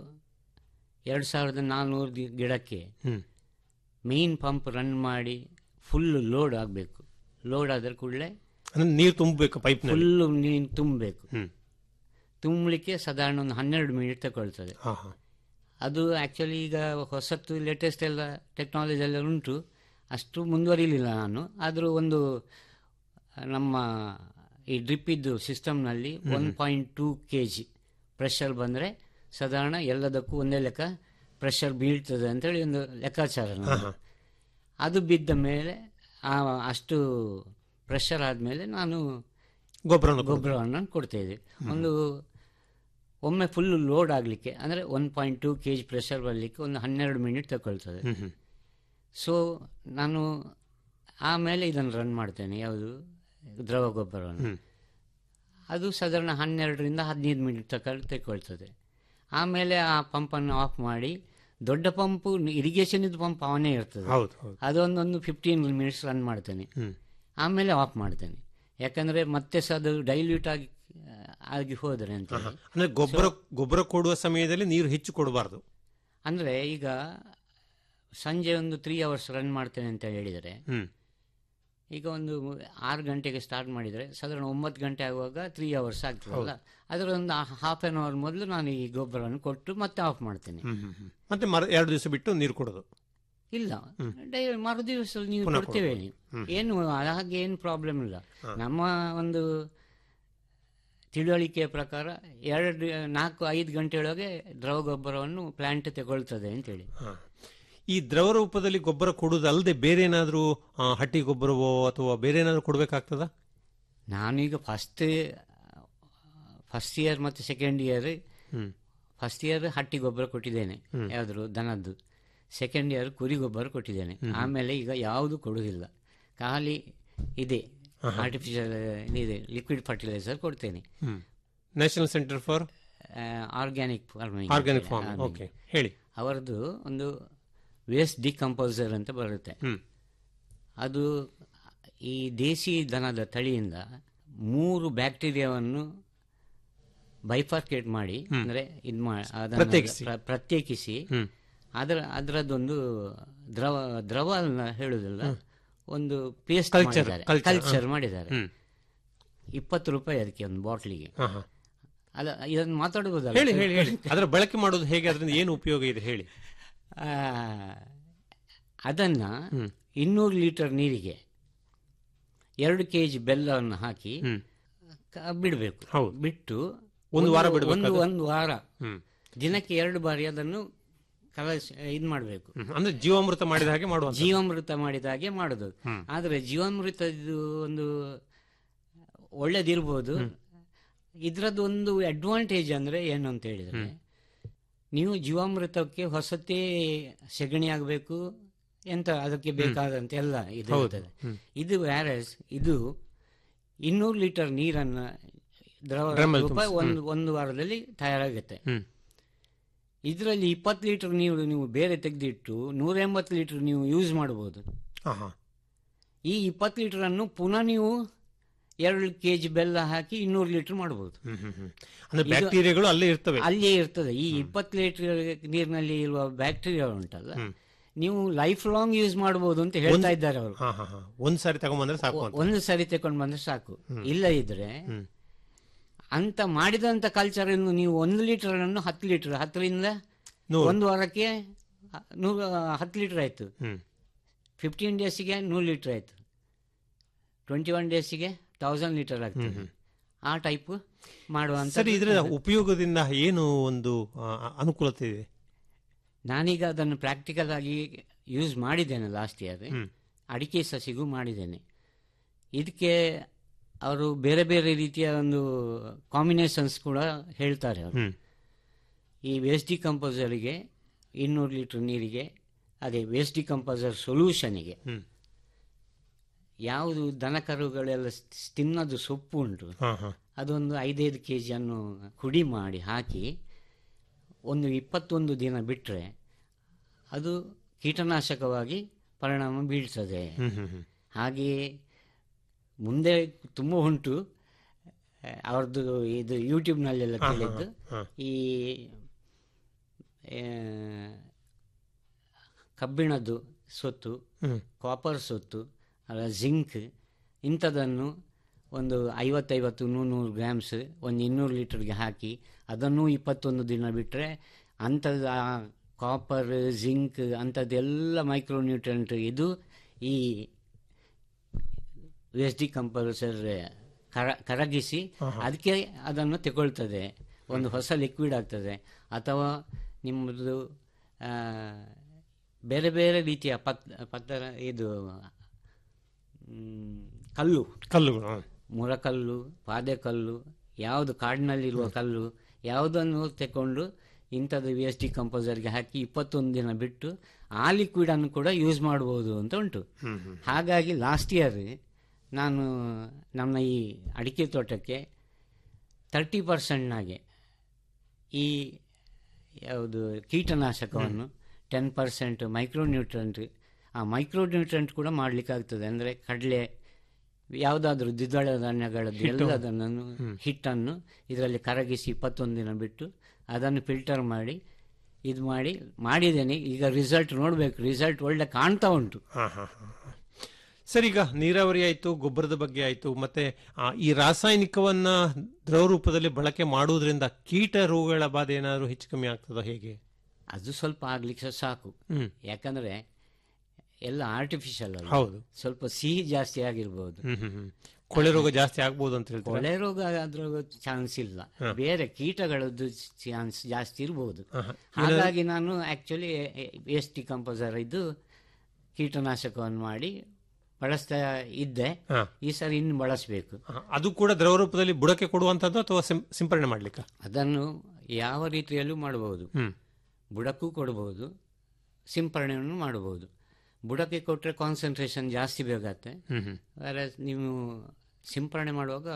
ಎರಡು ಸಾವಿರದ ನಾನ್ನೂರು ಗಿ- ಗಿಡಕ್ಕೆ ಹ್ಮ್. ಮೇನ್ ಪಂಪ್ ರನ್ ಮಾಡಿ ಫುಲ್ ಲೋಡ್ ಆಗಬೇಕು ಲೋಡ್ ಆದ ಕೂಡಲೇ ಅಂದ್ರೆ ನೀರು ತುಂಬಬೇಕು ಪೈಪ್ ಫುಲ್ಲು ನೀರು ತುಂಬಬೇಕು ಹ್ಮ್. ತುಂಬಲಿಕ್ಕೆ ಸಾಧಾರಣ ಒಂದು ಹನ್ನೆರಡು ಮಿನಿಟ್ ತಗೊಳ್ತದೆ ಹಾ, ಹಾ. ಅದು ಆ್ಯಕ್ಚುಲಿ ಈಗ ಹೊಸತ್ತು ಲೇಟೆಸ್ಟ್ ಎಲ್ಲ ಟೆಕ್ನಾಲಜಿ ಎಲ್ಲ ಉಂಟು ಅಷ್ಟು ಮುಂದುವರಿಲಿಲ್ಲ ನಾನು ಆದರೂ ಒಂದು ನಮ್ಮ ಈ ಡ್ರಿಪ್ ಇದ್ದು ಸಿಸ್ಟಮ್ನಲ್ಲಿ one point two K G pressure ಬಂದರೆ ಸಾಧಾರಣ ಎಲ್ಲದಕ್ಕೂ ಒಂದೇ ಲೆಕ್ಕ ಪ್ರೆಷರ್ ಬೀಳ್ತದೆ ಅಂತೇಳಿ ಒಂದು ಲೆಕ್ಕಾಚಾರ ನಮ್ಮದು. ಅದು ಬಿದ್ದ ಮೇಲೆ ಆ ಅಷ್ಟು ಪ್ರೆಷರ್ ಆದಮೇಲೆ ನಾನು ಗೊಬ್ಬರವನ್ನು ಕೊಡು. ಗೊಬ್ಬರವನ್ನು ಕೊಡ್ತೇವೆ ಒಂದು ಒಮ್ಮೆ ಫುಲ್ ಲೋಡ್ ಆಗಲಿಕ್ಕೆ ಅಂದರೆ one point two K G pressure ಬರಲಿಕ್ಕೆ ಒಂದು ಹನ್ನೆರಡು ಮಿನಿಟ್ ತಗೊಳ್ತದೆ ಹ್ಮ್, ಹ್ಮ್. ಸೊ ನಾನು ಆಮೇಲೆ ಇದನ್ನು ರನ್ ಮಾಡ್ತೇನೆ ಯಾವುದು ದ್ರವ ಗೊಬ್ಬರವನ್ನು ಅದು ಸಾಧಾರಣ ಹನ್ನೆರಡರಿಂದ ಹದಿನೈದು ಮಿನಿಟ್ ತಕ ತೆಗೊಳ್ತದೆ ಆಮೇಲೆ ಆ ಪಂಪನ್ನು ಆಫ್ ಮಾಡಿ ದೊಡ್ಡ ಪಂಪು ಇರಿಗೇಷನ್ ಇದ್ದು ಪಂಪ್ ಅವನೇ ಇರ್ತದೆ ಹೌದು, ಹೌದು. ಅದೊಂದೊಂದು ಫಿಫ್ಟೀನ್ ಮಿನಿಟ್ಸ್ ರನ್ ಮಾಡ್ತೇನೆ ಹ್ಮ್. ಆಮೇಲೆ ಆಫ್ ಮಾಡ್ತೇನೆ ಯಾಕಂದರೆ ಮತ್ತೆ ಸಹ ಅದು ಡೈಲ್ಯೂಟ್ ಆಗಿ ಆಗಿ ಹೋದರೆ ಅಂತ ಹಾ, ಹಾ. ಅಂದ್ರೆ ಗೊಬ್ಬರ ಗೊಬ್ಬರ ಕೊಡುವ ಸಮಯದಲ್ಲಿ ನೀರು ಹೆಚ್ಚು ಕೊಡಬಾರ್ದು ಅಂದರೆ ಈಗ ಸಂಜೆ ಒಂದು ತ್ರೀ ಅವರ್ಸ್ ರನ್ ಮಾಡ್ತೇನೆ ಅಂತ ಹೇಳಿದರೆ ಹ್ಮ್. ಈಗ ಒಂದು ಆರು ಗಂಟೆಗೆ ಸ್ಟಾರ್ಟ್ ಮಾಡಿದರೆ ಸಾಧಾರಣ ಒಂಬತ್ತು ಗಂಟೆ ಆಗುವಾಗ ತ್ರೀ ಅವರ್ಸ್ ಆಗ್ತದಲ್ಲ ಅದರ ಒಂದು ಹಾಫ್ ಆನ್ ಅವರ್ ಮೊದಲು ನಾನು ಈ ಗೊಬ್ಬರವನ್ನು ಕೊಟ್ಟು ಮತ್ತೆ ಆಫ್ ಮಾಡ್ತೇನೆ ಹ್ಮ್, ಹ್ಮ್, ಹ್ಮ್. ಮತ್ತೆ ಮರ ಎರಡು ದಿವಸ ಬಿಟ್ಟು ನೀರು ಕೊಡೋದು ಇಲ್ಲ ಡೈ ಮರು ದಿವಸ ನೀವು ಪುನಃ ಕೊಡ್ತೇವೆ ಕೊಡ್ಬೋದು. ನೀವು ಹ್ಮ್. ಏನು ಹಾಗೆ ಏನು ಪ್ರಾಬ್ಲಮ್ ಇಲ್ಲ ಹಾ. ನಮ್ಮ ಒಂದು ತಿಳುವಳಿಕೆಯ ಪ್ರಕಾರ ಎರಡು ನಾಲ್ಕು ಐದು ಗಂಟೆಯೊಳಗೆ ದ್ರವ ಗೊಬ್ಬರವನ್ನು ಪ್ಲಾಂಟ್ ತಗೊಳ್ತದೆ ಅಂತೇಳಿ ಹಾ. ಈ ದ್ರವ ರೂಪದಲ್ಲಿ ಗೊಬ್ಬರ ಕೊಡುವುದು ಅಲ್ಲದೆ ಬೇರೆ ಏನಾದರೂ ಹಟ್ಟಿ ಗೊಬ್ಬರವೋ ಅಥವಾ ಬೇರೆ ಏನಾದರೂ ಕೊಡಬೇಕಾಗ್ತದ ನಾನೀಗ ಫಸ್ಟ್ ಫಸ್ಟ್ ಇಯರ್ ಮತ್ತು second year hmm. First year ಹಟ್ಟಿ ಗೊಬ್ಬರ ಕೊಟ್ಟಿದ್ದೇನೆ ಹ್ಮ್. ಯಾವ್ದು ದನದ್ದು ಸೆಕೆಂಡ್ ಇಯರ್ ಕುರಿ ಗೊಬ್ಬರ ಕೊಟ್ಟಿದ್ದೇನೆ ಹ್ಮ್. ಆಮೇಲೆ ಈಗ ಯಾವುದು ಕೊಡುವುದಿಲ್ಲ ಖಾಲಿ ಇದೆ ಆಹಾ. ಆರ್ಟಿಫಿಷಿಯಲ್ ಇದೆ ಲಿಕ್ವಿಡ್ ಫರ್ಟಿಲೈಸರ್ ಕೊಡ್ತೇನೆ national centre for organic farming Organic farming, okay. ಹೇಳಿ. ಅವರದ್ದು ಒಂದು ವೇಸ್ಟ್ ಡಿಕಂಪೋಸರ್ ಅಂತ ಬರುತ್ತೆ ಹ್ಮ್. ಅದು ಈ ದೇಸಿ ದನದ ತಳಿಯಿಂದ ಮೂರು ಬ್ಯಾಕ್ಟೀರಿಯಾವನ್ನು ಬೈಫಾರ್ಕೇಟ್ ಮಾಡಿ ಹ್ಮ್. ಅಂದ್ರೆ ಇದು ಮಾ ಅದನ್ನ ಪ್ರತ್ಯೇಕಿಸಿ. ಪ್ರ- ಪ್ರತ್ಯೇಕಿಸಿ ಹ್ಮ್. ಅದರ ಅದರದ್ದೊಂದು ದ್ರವ ದ್ರವ ಅಲ್ಲ ಹೇಳುದಿಲ್ಲ ಒಂದು ಪೇಸ್ಟ್ Culture, ಮಾಡಿದ್ದಾರೆ culture, ಕಲ್ಚರ್ ಹಾ. ಮಾಡಿದ್ದಾರೆ ಹ್ಮ್. ಇಪ್ಪತ್ತು ರೂಪಾಯಿ ಅದಕ್ಕೆ ಒಂದು ಬಾಟ್ಲಿಗೆ ಹಾ, ಹಾ. ಅಲ್ಲ ಇದನ್ನು ಮಾತಾಡಬಹುದಲ್ಲ ಹೇಳಿ ಹೇಳಿ ಹೇಳಿ ಅದರ ಬಳಕೆ ಮಾಡೋದು ಹೇಗೆ ಅದರಿಂದ ಏನು ಉಪಯೋಗ ಇದೆ ಹೇಳಿ ಆ, ಅದನ್ನ ಇನ್ನೂರು ಲೀಟರ್ ನೀರಿಗೆ ಎರಡು ಕೆ ಜಿ ಬೆಲ್ಲವನ್ನು ಹಾಕಿ ಕ- ಬಿಡಬೇಕು ಬಿಟ್ಟು ಒಂದು ವಾರ ಒಂದು ಬಿಡ್ಬೇಕಾ? ಒಂದು ವಾರ ಹ್ಮ್. ದಿನಕ್ಕೆ ಎರಡು ಬಾರಿ ಅದನ್ನು ಕಲಸ್ ಇದು ಮಾಡಬೇಕು ಅಂದ್ರೆ ಜೀವಾಮೃತ ಮಾಡಿದ ಹಾಗೆ ಮಾಡುವ ಜೀವಾಮೃತ ಮಾಡಿದ ಹಾಗೆ ಮಾಡುದು ಹ್ಮ್. ಆದರೆ ಜೀವಾಮೃತ ಇದು ಒಂದು ಒಳ್ಳೇದಿರ್ಬೋದು ಇದ್ರದ್ದು ಒಂದು ಅಡ್ವಾಂಟೇಜ್ ಅಂದ್ರೆ ಏನು ಅಂತ ಹೇಳಿದ್ರೆ ನೀವು ಜೀವಾಮೃತಕ್ಕೆ ಹೊಸತೇ ಸೆಗಣಿ ಆಗಬೇಕು ಎಂತ ಅದಕ್ಕೆ ಬೇಕಾದಂತ ಎಲ್ಲ ಇದು ಹೌದು. ಇರ್ತದೆ ಹ್ಮ್. ಇದು ವ್ಯಾರಸ್ ಇದು ಇನ್ನೂರು ಲೀಟರ್ ನೀರನ್ನ ದ್ರವ Drum ಅಲ್ಲಿ ರೂಪ ತುಂಬಿಸಿ. ಒಂದು ಒಂದು ವಾರದಲ್ಲಿ ತಯಾರಾಗುತ್ತೆ ಹ್ಮ್. ಇದರಲ್ಲಿ ಇಪ್ಪತ್ತು ಲೀಟರ್ ನೀರು ನೀವು ಬೇರೆ ತೆಗೆದಿಟ್ಟು ನೂರ ಎಂಬತ್ತು ಲೀಟರ್ ನೀವು ಯೂಸ್ ಮಾಡಬಹುದು ಆಹಾ. ಈ ಇಪ್ಪತ್ತು ಲೀಟರ್ ಅನ್ನು ಪುನಃ ನೀವು ಎರಡು ಕೆ ಜಿ ಬೆಲ್ಲ ಹಾಕಿ ಇನ್ನೂರು ಲೀಟರ್ ಮಾಡಬಹುದು ಹ್ಮ್, ಹ್ಮ್, ಹ್ಮ್. ಅಂದ್ರೆ ಬ್ಯಾಕ್ಟೀರಿಯಾಗಳು ಅಲ್ಲೇ ಇರ್ತವೆ ಅಲ್ಲೇ ಇರ್ತದೆ ಈ ಇಪ್ಪತ್ತು ಲೀಟರ್ ನೀರಿನಲ್ಲಿ ಇರುವ ಬ್ಯಾಕ್ಟೀರಿಯಾ ಉಂಟಲ್ಲ ನೀವು ಲೈಫ್ ಲಾಂಗ್ ಯೂಸ್ ಮಾಡಬಹುದು ಅಂತ ಹೇಳ್ತಾ ಒಂದು- ಇದ್ದಾರೆ ಅವರು ಹಾ, ಹಾ, ಹಾ. ಒಂದ್ ಸಾರಿ ತಗೊಂಡ್ಬಂದ್ರೆ ಸಾಕು ಅಂತ ಒಂದು ಸರಿ ತಗೊಂಡು ಬಂದ್ರೆ ಸಾಕು ಇಲ್ಲ ಇದ್ರೆ ಅಂತ ಮಾಡಿದಂತ ಕಲ್ಚರ್ ನೀವು ಒಂದು ಲೀಟರ್ ಅನ್ನು ಹತ್ತು ಲೀಟರ್ ಹತ್ತರಿಂದ ನೂರು. ಒಂದು ವಾರಕ್ಕೆ ನೂರ ಹತ್ತು ಲೀಟರ್ ಆಯ್ತು ಹ್ಮ್. ಫಿಫ್ಟೀನ್ ಡೇಸಿಗೆ ನೂರು ಲೀಟರ್ ಆಯ್ತು ಟ್ವೆಂಟಿ ಒನ್ ಡೇಸಿಗೆ ತೌಸಂಡ್ ಲೀಟರ್ ಆಗ್ತದೆ ಆ ಟೈಪ್ ಮಾಡುವಂತ ಸರಿ ಇದರ ಉಪಯೋಗದಿಂದ ಏನು ಒಂದು ಆ, ಅನುಕೂಲತೆ ಇದೆ ನಾನೀಗ ಅದನ್ನು ಪ್ರಾಕ್ಟಿಕಲ್ ಆಗಿ ಯೂಸ್ ಮಾಡಿದ್ದೇನೆ ಲಾಸ್ಟ್ ಇಯರ್ ಅಡಿಕೆ ಸಸಿಗೂ ಮಾಡಿದ್ದೇನೆ ಇದಕ್ಕೆ ಅವರು ಬೇರೆ ಬೇರೆ ರೀತಿಯ ಒಂದು ಕಾಂಬಿನೇಷನ್ಸ್ ಕೂಡ ಹೇಳ್ತಾರೆ ಅವರು ಹ್ಮ್. ಈ ವೇಸ್ಟ್ ಡಿಕಂಪೋಸರ್ಗೆ ಇನ್ನೂರು ಲೀಟರ್ ನೀರಿಗೆ ಅದೇ ವೇಸ್ಟ್ ಡಿಕಂಪೋಸರ್ ಸೊಲ್ಯೂಷನ್ಗೆ ಹ್ಮ್. ಯಾವುದು ದನಕರುಗಳೆಲ್ಲ ಸ್- ತಿನ್ನೋದು ಸೊಪ್ಪು ಉಂಟು ಹಾ, ಹಾ. ಅದೊಂದು ಐದೈದು ಕೆ ಜಿಯನ್ನು ಹುಡಿ ಮಾಡಿ ಹಾಕಿ ಒಂದು ಇಪ್ಪತ್ತೊಂದು ದಿನ ಬಿಟ್ಟರೆ ಅದು ಕೀಟನಾಶಕವಾಗಿ ಪರಿಣಾಮ ಬೀಳ್ತದೆ ಹ್ಮ್, ಹ್ಮ್, ಹ್ಮ್. ಹಾಗೆಯೇ ಮುಂದೆ ತುಂಬ ಉಂಟು ಆ, ಅವ್ರದ್ದು ಇದು ಯೂಟ್ಯೂಬ್ನಲ್ಲೆಲ್ಲ ಹಾ, ಹಾ, ಕೇಳಿದ್ದು ಹಾ. ಈ ಆ, ಕಬ್ಬಿಣದ್ದು ಸೊತ್ತು ಹ್ಮ್. ಕಾಪರ್ ಸೊತ್ತು ಅಲ್ಲ ಜಿಂಕ್ ಇಂಥದನ್ನು ಒಂದು ಐವತ್ತೈವತ್ತು ನೂರು ಗ್ರಾಮ್ಸ್ ಒಂದು ಇನ್ನೂರು ಲೀಟರ್ಗೆ ಹಾಕಿ ಅದನ್ನು ಇಪ್ಪತ್ತೊಂದು ದಿನ ಬಿಟ್ಟರೆ ಅಂಥದ್ದು ಆ ಕಾಪರ್ ಜಿಂಕ್ ಅಂಥದ್ದೆಲ್ಲ ಮೈಕ್ರೋನ್ಯೂಟ್ರೆಂಟ್ ಇದು ಈ ವೇಸ್ಟ್ ಡಿಕಂಪಲ್ಸರ್ ಕರ ಕರಗಿಸಿ ಅದಕ್ಕೆ ಅದನ್ನು ತಗೊಳ್ತದೆ ಒಂದು ಹೊಸ ಲಿಕ್ವಿಡ್ ಆಗ್ತದೆ ಅಥವಾ ನಿಮ್ಮದು ಆ, ಬೇರೆ ಬೇರೆ ರೀತಿಯ ಪತ್ ಪತ್ತರ ಇದು ಮ್, ಕಲ್ಲು ಕಲ್ಲುಗಳು ಹಾ. ಮುರಕಲ್ಲು ಪಾದೆಕಲ್ಲು ಯಾವುದು ಕಾಡಿನಲ್ಲಿರುವ ಕಲ್ಲು ಯಾವುದನ್ನು ತಗೊಂಡು ಇಂಥದ್ದು ವಿ ಎಸ್ ಡಿ ಕಂಪೋಸರ್ಗೆ ಹಾಕಿ ಇಪ್ಪತ್ತೊಂದು ದಿನ ಬಿಟ್ಟು ಆ ಲಿಕ್ವಿಡನ್ನು ಕೂಡ ಯೂಸ್ ಮಾಡ್ಬೋದು ಅಂತ ಉಂಟು ಹ್ಮ್, ಹ್ಮ್. ಹಾಗಾಗಿ ಲಾಸ್ಟ್ ಇಯರ್ ನಾನು ನಮ್ಮ ಈ ಅಡಿಕೆ ತೋಟಕ್ಕೆ ತರ್ಟಿ ಪರ್ಸೆಂಟ್ನಾಗೆ ಈ ಯಾವುದು ಕೀಟನಾಶಕವನ್ನು ಟೆನ್ ಪರ್ಸೆಂಟ್ ಮೈಕ್ರೋನ್ಯೂಟ್ರೆಂಟ್ ಆ ಮೈಕ್ರೋನ್ಯೂಟ್ರೆಂಟ್ ಕೂಡ ಮಾಡಲಿಕ್ಕಾಗ್ತದೆ ಅಂದರೆ ಕಡಲೆ ಯಾವುದಾದ್ರೂ ದ್ವಿದಳ ಧಾನ್ಯಗಳದ್ದು ಹಿಟ್ಟು. ಎಲ್ಲದನ್ನು ಹಿಟ್ಟನ್ನು ಇದರಲ್ಲಿ ಕರಗಿಸಿ ಇಪ್ಪತ್ತೊಂದು ದಿನ ಬಿಟ್ಟು ಅದನ್ನು ಫಿಲ್ಟರ್ ಮಾಡಿ ಇದು ಮಾಡಿ ಮಾಡಿದ್ದೇನೆ ಈಗ ರಿಸಲ್ಟ್ ನೋಡಬೇಕು ರಿಸಲ್ಟ್ ಒಳ್ಳೆ ಕಾಣ್ತಾ ಉಂಟು ಹಾ, ಹಾ, ಹಾ, ಹಾ. ಸರಿ ಈಗ ನೀರಾವರಿ ಆಯ್ತು ಗೊಬ್ಬರದ ಬಗ್ಗೆ ಆಯ್ತು ಮತ್ತೆ ಆ, ಈ ರಾಸಾಯನಿಕವನ್ನ ದ್ರವ ರೂಪದಲ್ಲಿ ಬಳಕೆ ಮಾಡುವುದರಿಂದ ಕೀಟ ರೋಗಗಳ ಬಾಧೆ ಏನಾದರೂ ಹೆಚ್ಚು ಕಮ್ಮಿ ಆಗ್ತದೋ ಹೇಗೆ ಅದು ಸ್ವಲ್ಪ ಆಗ್ಲಿಕ್ಕೆ ಸಾಕು ಹ್ಮ್. ಯಾಕಂದ್ರೆ ಎಲ್ಲ ಆರ್ಟಿಫಿಷಿಯಲ್ ಅಲ್ಲ ಹೌದು. ಸ್ವಲ್ಪ ಸಿಹಿ ಜಾಸ್ತಿ ಆಗಿರ್ಬೋದು ಹ್ಮ್, ಹ್ಮ್, ಹ್ಮ್. ಕೊಳೆ ರೋಗ ಜಾಸ್ತಿ ಆಗ್ಬೋದು ಅಂತ ಹೇಳ್ತಾರೆ ಕೊಳೆ ರೋಗ ಅದ್ರ ಚಾನ್ಸ್ ಇಲ್ಲ ಹಾ. ಬೇರೆ ಕೀಟಗಳದ್ದು ಚಾನ್ಸ್ ಜಾಸ್ತಿ ಇರ್ಬೋದು ಹಾ, ಹಾ. ಹಾಗಾಗಿ ನಾನು ಆಕ್ಚುಲಿ ವೇಸ್ಟ್ ಡಿಕಂಪೋಸರ್ ಇದ್ದು ಕೀಟನಾಶಕವನ್ನು ಮಾಡಿ ಬಳಸ್ತಾ ಇದ್ದೆ ಹಾ. ಈ ಸರಿ ಇನ್ನು ಬಳಸಬೇಕು ಹಾ, ಅದು ಕೂಡ ದ್ರವ ರೂಪದಲ್ಲಿ ಬುಡಕ್ಕೆ ಕೊಡುವಂತದ್ದು ಅಥವಾ ಸಿಂ- ಸಿಂಪರಣೆ ಮಾಡ್ಲಿಕ್ಕ ಅದನ್ನು ಯಾವ ರೀತಿಯಲ್ಲೂ ಮಾಡಬಹುದು ಹ್ಮ್. ಬುಡಕ್ಕೂ ಕೊಡಬಹುದು ಸಿಂಪರಣೆಯನ್ನು ಮಾಡಬಹುದು ಬುಡಕ್ಕೆ ಕೊಟ್ಟರೆ ಕಾನ್ಸಂಟ್ರೇಷನ್ ಜಾಸ್ತಿ ಬೇಕಾಗತ್ತೆ ಹ್ಮ್, ಹ್ಮ್. ಬೇರೆ ನೀವು ಸಿಂಪರಣೆ ಮಾಡುವಾಗ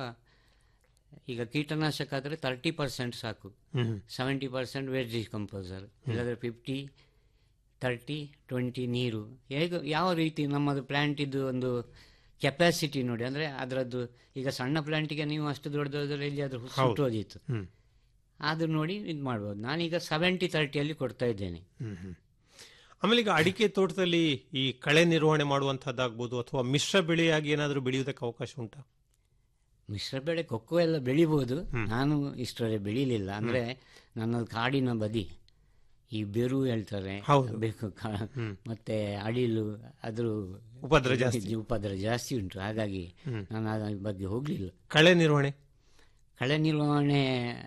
ಈಗ ಕೀಟನಾಶಕ ಆದರೆ ತರ್ಟಿ ಪರ್ಸೆಂಟ್ ಸಾಕು hmm, hmm. Seventy percent waste decomposer ಇಲ್ಲಾಂದರೆ ಫಿಫ್ಟಿ ತರ್ಟಿ ಟ್ವೆಂಟಿ ನೀರು ಹೇಗೆ ಯಾವ ರೀತಿ ನಮ್ಮದು ಪ್ಲ್ಯಾಂಟ್ ಇದ್ದು ಒಂದು ಕೆಪಾಸಿಟಿ ನೋಡಿ ಅಂದರೆ ಅದರದ್ದು ಈಗ ಸಣ್ಣ ಪ್ಲ್ಯಾಂಟಿಗೆ ನೀವು ಅಷ್ಟು ದೊಡ್ಡದಾದ್ರೆ ಎಲ್ಲಿಯಾದರೂ ಹೌದು. ಸುಟ್ಟೋದಿತ್ತು ಹ್ಮ್. ಅದು ನೋಡಿ ಇದು ಮಾಡ್ಬೋದು ನಾನೀಗ ಸೆವೆಂಟಿ ತರ್ಟಿಯಲ್ಲಿ ಕೊಡ್ತಾ ಇದ್ದೇನೆ ಹ್ಮ್, ಹ್ಮ್. ಆಮೇಲೆ ಈಗ ಅಡಿಕೆ ತೋಟದಲ್ಲಿ ಈ ಕಳೆ ನಿರ್ವಹಣೆ ಮಾಡುವಂತಹದ್ದಾಗ್ಬೋದು ಅಥವಾ ಮಿಶ್ರ ಬೆಳೆಯಾಗಿ ಏನಾದರೂ ಬೆಳೆಯುವುದಕ್ಕೆ ಅವಕಾಶ ಉಂಟಾ ಮಿಶ್ರ ಬೆಳೆ ಕೊಕ್ಕೋ ಎಲ್ಲ ಬೆಳಿಬೋದು ನಾನು ಇಷ್ಟರವರೆಗೆ ಬೆಳಿಲಿಲ್ಲ ಅಂದರೆ ನನ್ನದು ಕಾಡಿನ ಬದಿ ಈ ಬೆರು ಹೇಳ್ತಾರೆ ಹೌದು. ಬೇಕು ಕಾ- ಮತ್ತೆ ಅಡಿಲು ಅದ್ರ ಉಪದ್ರ ಜಾಸ್ತಿ. ಇದು ಉಪದ್ರ ಜಾಸ್ತಿ ಉಂಟು ಹಾಗಾಗಿ ಹ್ಮ್. ನಾನು ಅದ್ರ ಬಗ್ಗೆ ಹೋಗಲಿಲ್ಲ ಕಳೆ ನಿರ್ವಹಣೆ ಕಳೆ ನಿರ್ವಹಣೆ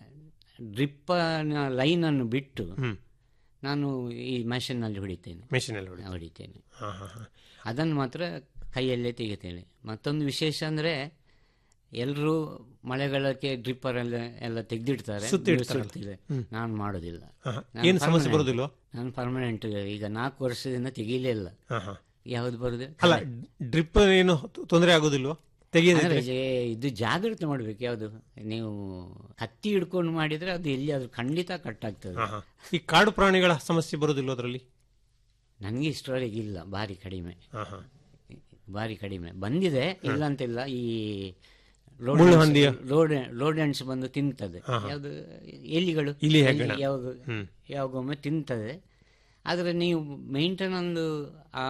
ಡ್ರಿಪ್ಪನ ಲೈನನ್ನು ಬಿಟ್ಟು ಹ್ಮ್. ನಾನು ಈ ಮೆಷಿನ್ನಲ್ಲಿ ಹೊಡಿತೇನೆ ಮೆಷಿನಲ್ಲಿ ಹೊಡಿ ಹೊಡಿತೇನೆ ಹಾ, ಹಾ, ಹಾ. ಅದನ್ನು ಮಾತ್ರ ಕೈಯಲ್ಲೇ ತೆಗಿತೇನೆ ಮತ್ತೊಂದು ವಿಶೇಷ ಅಂದರೆ ಎಲ್ಲರೂ ಮಳೆಗಾಲಕ್ಕೆ ಡ್ರಿಪ್ಪರ್ ಎಲ್ಲ ಎಲ್ಲ ತೆಗೆದಿಡ್ತಾರೆ ಸುತ್ತಿಡ್ತಾರಲ್ಲ. ಸುತ್ತಿದೆ ಹ್ಮ್. ನಾನು ಮಾಡೋದಿಲ್ಲ ಆಹಾ. ನಾನು ಏನು ಸಮಸ್ಯೆ permanent. ಬರೋದಿಲ್ವಾ? ನಾನು ಪರ್ಮನೆಂಟ್ ಈಗ ನಾಲ್ಕು ವರ್ಷದಿಂದ ತೆಗೀಲೇ ಇಲ್ಲ ಹಾ, ಹಾ. ಯಾವ್ದು ಬರುದು ಅಲ್ಲ ಡ್ರಿಪ್ ಏನು ತೊಂದರೆ ಆಗೋದಿಲ್ವಾ ತೆಗೆಯದಿದ್ರೆ ಅಂದ್ರೆ ಜೆ- ಇದು ಜಾಗ್ರತೆ ಮಾಡ್ಬೇಕು ಯಾವುದು ನೀವು ಕತ್ತಿ ಹಿಡ್ಕೊಂಡು ಮಾಡಿದ್ರೆ ಅದು ಎಲ್ಲಿ ಅದು ಖಂಡಿತ ಕಟ್ ಆಗ್ತದೆ ಹಾ, ಹಾ. ಈ ಕಾಡು ಪ್ರಾಣಿಗಳ ಸಮಸ್ಯೆ ಬರೋದಿಲ್ವ ಅದರಲ್ಲಿ ನನಗೆ ಇಷ್ಟರವರೆಗೆ ಇಲ್ಲ ಭಾರಿ ಕಡಿಮೆ ಹಾ, ಹಾ. ಭಾರಿ ಕಡಿಮೆ ಬಂದಿದೆ ಇಲ್ಲ ಅಂತಿಲ್ಲ ಈ ಮುಳ್ಳು ಹಂದಿಯ? ರೋಡೆಂಟ್ಸ್ ಬಂದು ತಿಂತದೆ ಹಾ, ಹಾ. ಯಾವುದು ಎಲಿಗಳು ಇಲಿ ಹೆಗ್ಗಣ. ಎಲಿ ಯಾವಾಗ ಹ್ಮ್. ಯಾವಾಗೊಮ್ಮೆ ತಿಂತದೆ ಆದರೆ ನೀವು ಮೇಂಟೈನ್ ಒಂದು ಆ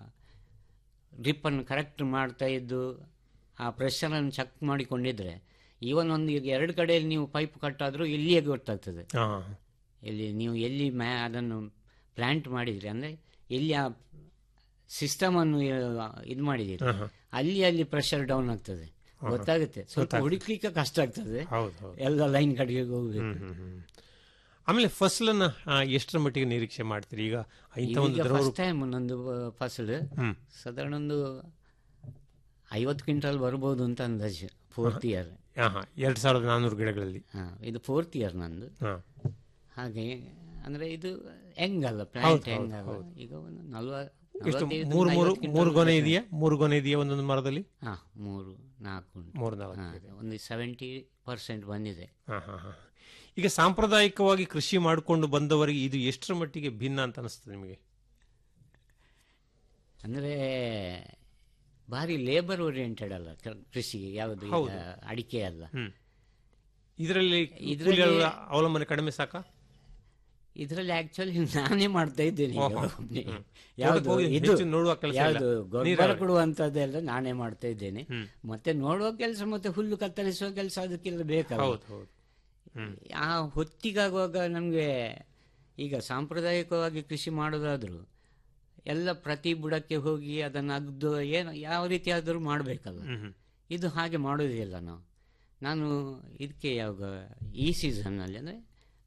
ಡ್ರಿಪ್ಪನ್ನು ಕರೆಕ್ಟ್ ಮಾಡ್ತಾ ಇದ್ದು ಆ ಪ್ರೆಷರನ್ನು ಚೆಕ್ ಮಾಡಿಕೊಂಡಿದ್ರೆ ಈವನ್ ಒಂದು ಈಗ ಎರಡು ಕಡೆಯಲ್ಲಿ ನೀವು ಪೈಪ್ ಕಟ್ಟಾದರೂ ಇಲ್ಲಿಯೇ ಗೊತ್ತಾಗ್ತದೆ ಹಾ. ಎಲ್ಲಿ ನೀವು ಎಲ್ಲಿ ಮ್ಯಾ ಅದನ್ನು ಪ್ಲ್ಯಾಂಟ್ ಮಾಡಿದ್ರಿ ಅಂದರೆ ಎಲ್ಲಿ ಆ ಸಿಸ್ಟಮನ್ನು ಇದು ಮಾಡಿದ್ದೀರಿ ಹಾ, ಹಾ. ಅಲ್ಲಿ ಅಲ್ಲಿ ಪ್ರೆಷರ್ ಡೌನ್ ಆಗ್ತದೆ ಹಾ, ಹಾ. ಗೊತ್ತಾಗುತ್ತೆ ಸ್ವಲ್ಪ ಗೊತ್ತಾಗ್ತದೆ. ಹುಡುಕ್ಲಿಕ್ಕೆ ಕಷ್ಟ ಆಗ್ತದೆ ಹೌದು, ಹೌದು. ಎಲ್ಲ ಲೈನ್ ಕಡೆಗೆ ಹೋಗ್ಬೇಕು ಹ್ಮ್, ಹ್ಮ್, ಹ್ಮ್. ಆಮೇಲೆ ಫಸಲನ್ನ ಆ, ಎಷ್ಟರ ಮಟ್ಟಿಗೆ ನಿರೀಕ್ಷೆ ಮಾಡ್ತೀರಿ ಈಗ ಇಂಥ ಒಂದು ಈಗ ದ್ರವ ಫಸ್ಟ್ ರೂಪ- ಟೈಮ್ ನಂದು ಫಸಲು ಹ್ಮ್. ಸಾಧಾರಣ ಒಂದು ಐವತ್ತು ಕ್ವಿಂಟಲ್ ಬರ್ಬೋದು ಅಂತ ಅಂದಾಜು ಫೋರ್ತ್ ಇಯರ್ ಹಾ, ಹಾ, ಎರಡ್ ಸಾವಿರದ ನಾನ್ನೂರು ಗಿಡಗಳಲ್ಲಿ ಇದು ಫೋರ್ತ್ ಇಯರ್ ನಂದು ಹಾ. ಹಾಗೆ ಅಂದ್ರೆ ಇದು ಹೆಂಗಲ್ಲ ಹೌದು, ಪ್ಲಾಂಟ್ ಹೌದು, ಹೆಂಗಲ್ಲ ಹೌದು. ಈಗ ಒಂದು ನಲ್ವ ಎಷ್ಟು ನಲವತ್ತೈದರಿಂದ ಮೂರು ಮೂರು ಐವತ್ತು ಮೂರು ಕ್ವಿಂಟಲ್ ಗೊನೆ ಬರ್ತದೆ. ಇದೆಯಾ ಮೂರು ಗೊನೆ ಇದೆಯಾ ಒಂದೊಂದು ಮರದಲ್ಲಿ ಹಾ ಮೂರು ನಾಲ್ಕು ಉಂಟು. ಮೂರು ನಾಲ್ಕು ಹಾ, ಒಂದು ಸೆವೆಂಟಿ ಪರ್ಸೆಂಟ್ ಬಂದಿದೆ ಹಾ, ಹಾ, ಹಾ. ಈಗ ಸಾಂಪ್ರದಾಯಿಕವಾಗಿ ಕೃಷಿ ಮಾಡಿಕೊಂಡು ಬಂದವರಿಗೆ ಇದು ಎಷ್ಟರ ಮಟ್ಟಿಗೆ ಭಿನ್ನ ಅಂತ ಅನಿಸ್ತದೆ ನಿಮಗೆ ಅಂದ್ರೆ ಭಾರಿ ಲೇಬರ್ ಓರಿಯೆಂಟೆಡ್ ಅಲ್ಲ ಕ- ಕೃಷಿಗೆ ಯಾವುದು ಈಗ ಹೌದು. ಅಡಿಕೆ ಅಲ್ಲ ಹ್ಮ್. ಇದರಲ್ಲಿ ಇದ್ರಲ್ಲಿ- ಕೂಲಿಗಳ ಅವಲಂಬನೆ ಕಡಿಮೆ ಸಾಕಾ ಇದರಲ್ಲಿ ಆಕ್ಚುಲಿ ನಾನೇ ಮಾಡ್ತಾ ಇದ್ದೇನೆ ಈಗ ಓಹೋ. ಒಬ್ನೇ. ಹ್ಮ್. ಯಾವುದು ತೋಟಕ್ಕೆ ಹೋಗಿ ಇದು ಹೆಚ್ಚು ನೋಡುವ ಕೆಲಸ ಇಲ್ಲ. ಯಾವುದು ಗೊಬ್ಬರ ನೀರಾವರಿ. ಕೊಡುವಂತದ್ದೆಲ್ಲ ನಾನೇ ಮಾಡ್ತಾ ಇದ್ದೇನೆ ಮತ್ತೆ ನೋಡುವ ಕೆಲಸ ಮತ್ತೆ ಹುಲ್ಲು ಕತ್ತರಿಸುವ ಕೆಲಸ ಅದಕ್ಕೆಲ್ಲ ಬೇಕಲ್ಲ ಹೌದು, ಹೌದು. ಹ್ಮ್. ಆ ಹೊತ್ತಿಗಾಗುವಾಗ ನಮಗೆ ಈಗ ಸಾಂಪ್ರದಾಯಿಕವಾಗಿ ಕೃಷಿ ಮಾಡೋದಾದ್ರೂ ಎಲ್ಲ ಪ್ರತಿ ಬುಡಕ್ಕೆ ಹೋಗಿ ಅದನ್ನು ಅಗ್ದು ಏನು ಯಾವ ರೀತಿ ಆದರೂ ಮಾಡಬೇಕಲ್ಲ ಹ್ಮ್, ಹ್ಮ್. ಇದು ಹಾಗೆ ಮಾಡೋದಿಲ್ಲ ನಾವು ನಾನು ಇದಕ್ಕೆ ಯಾವಾಗ ಈ ಸೀಸನ್ನಲ್ಲಿ ಅಂದರೆ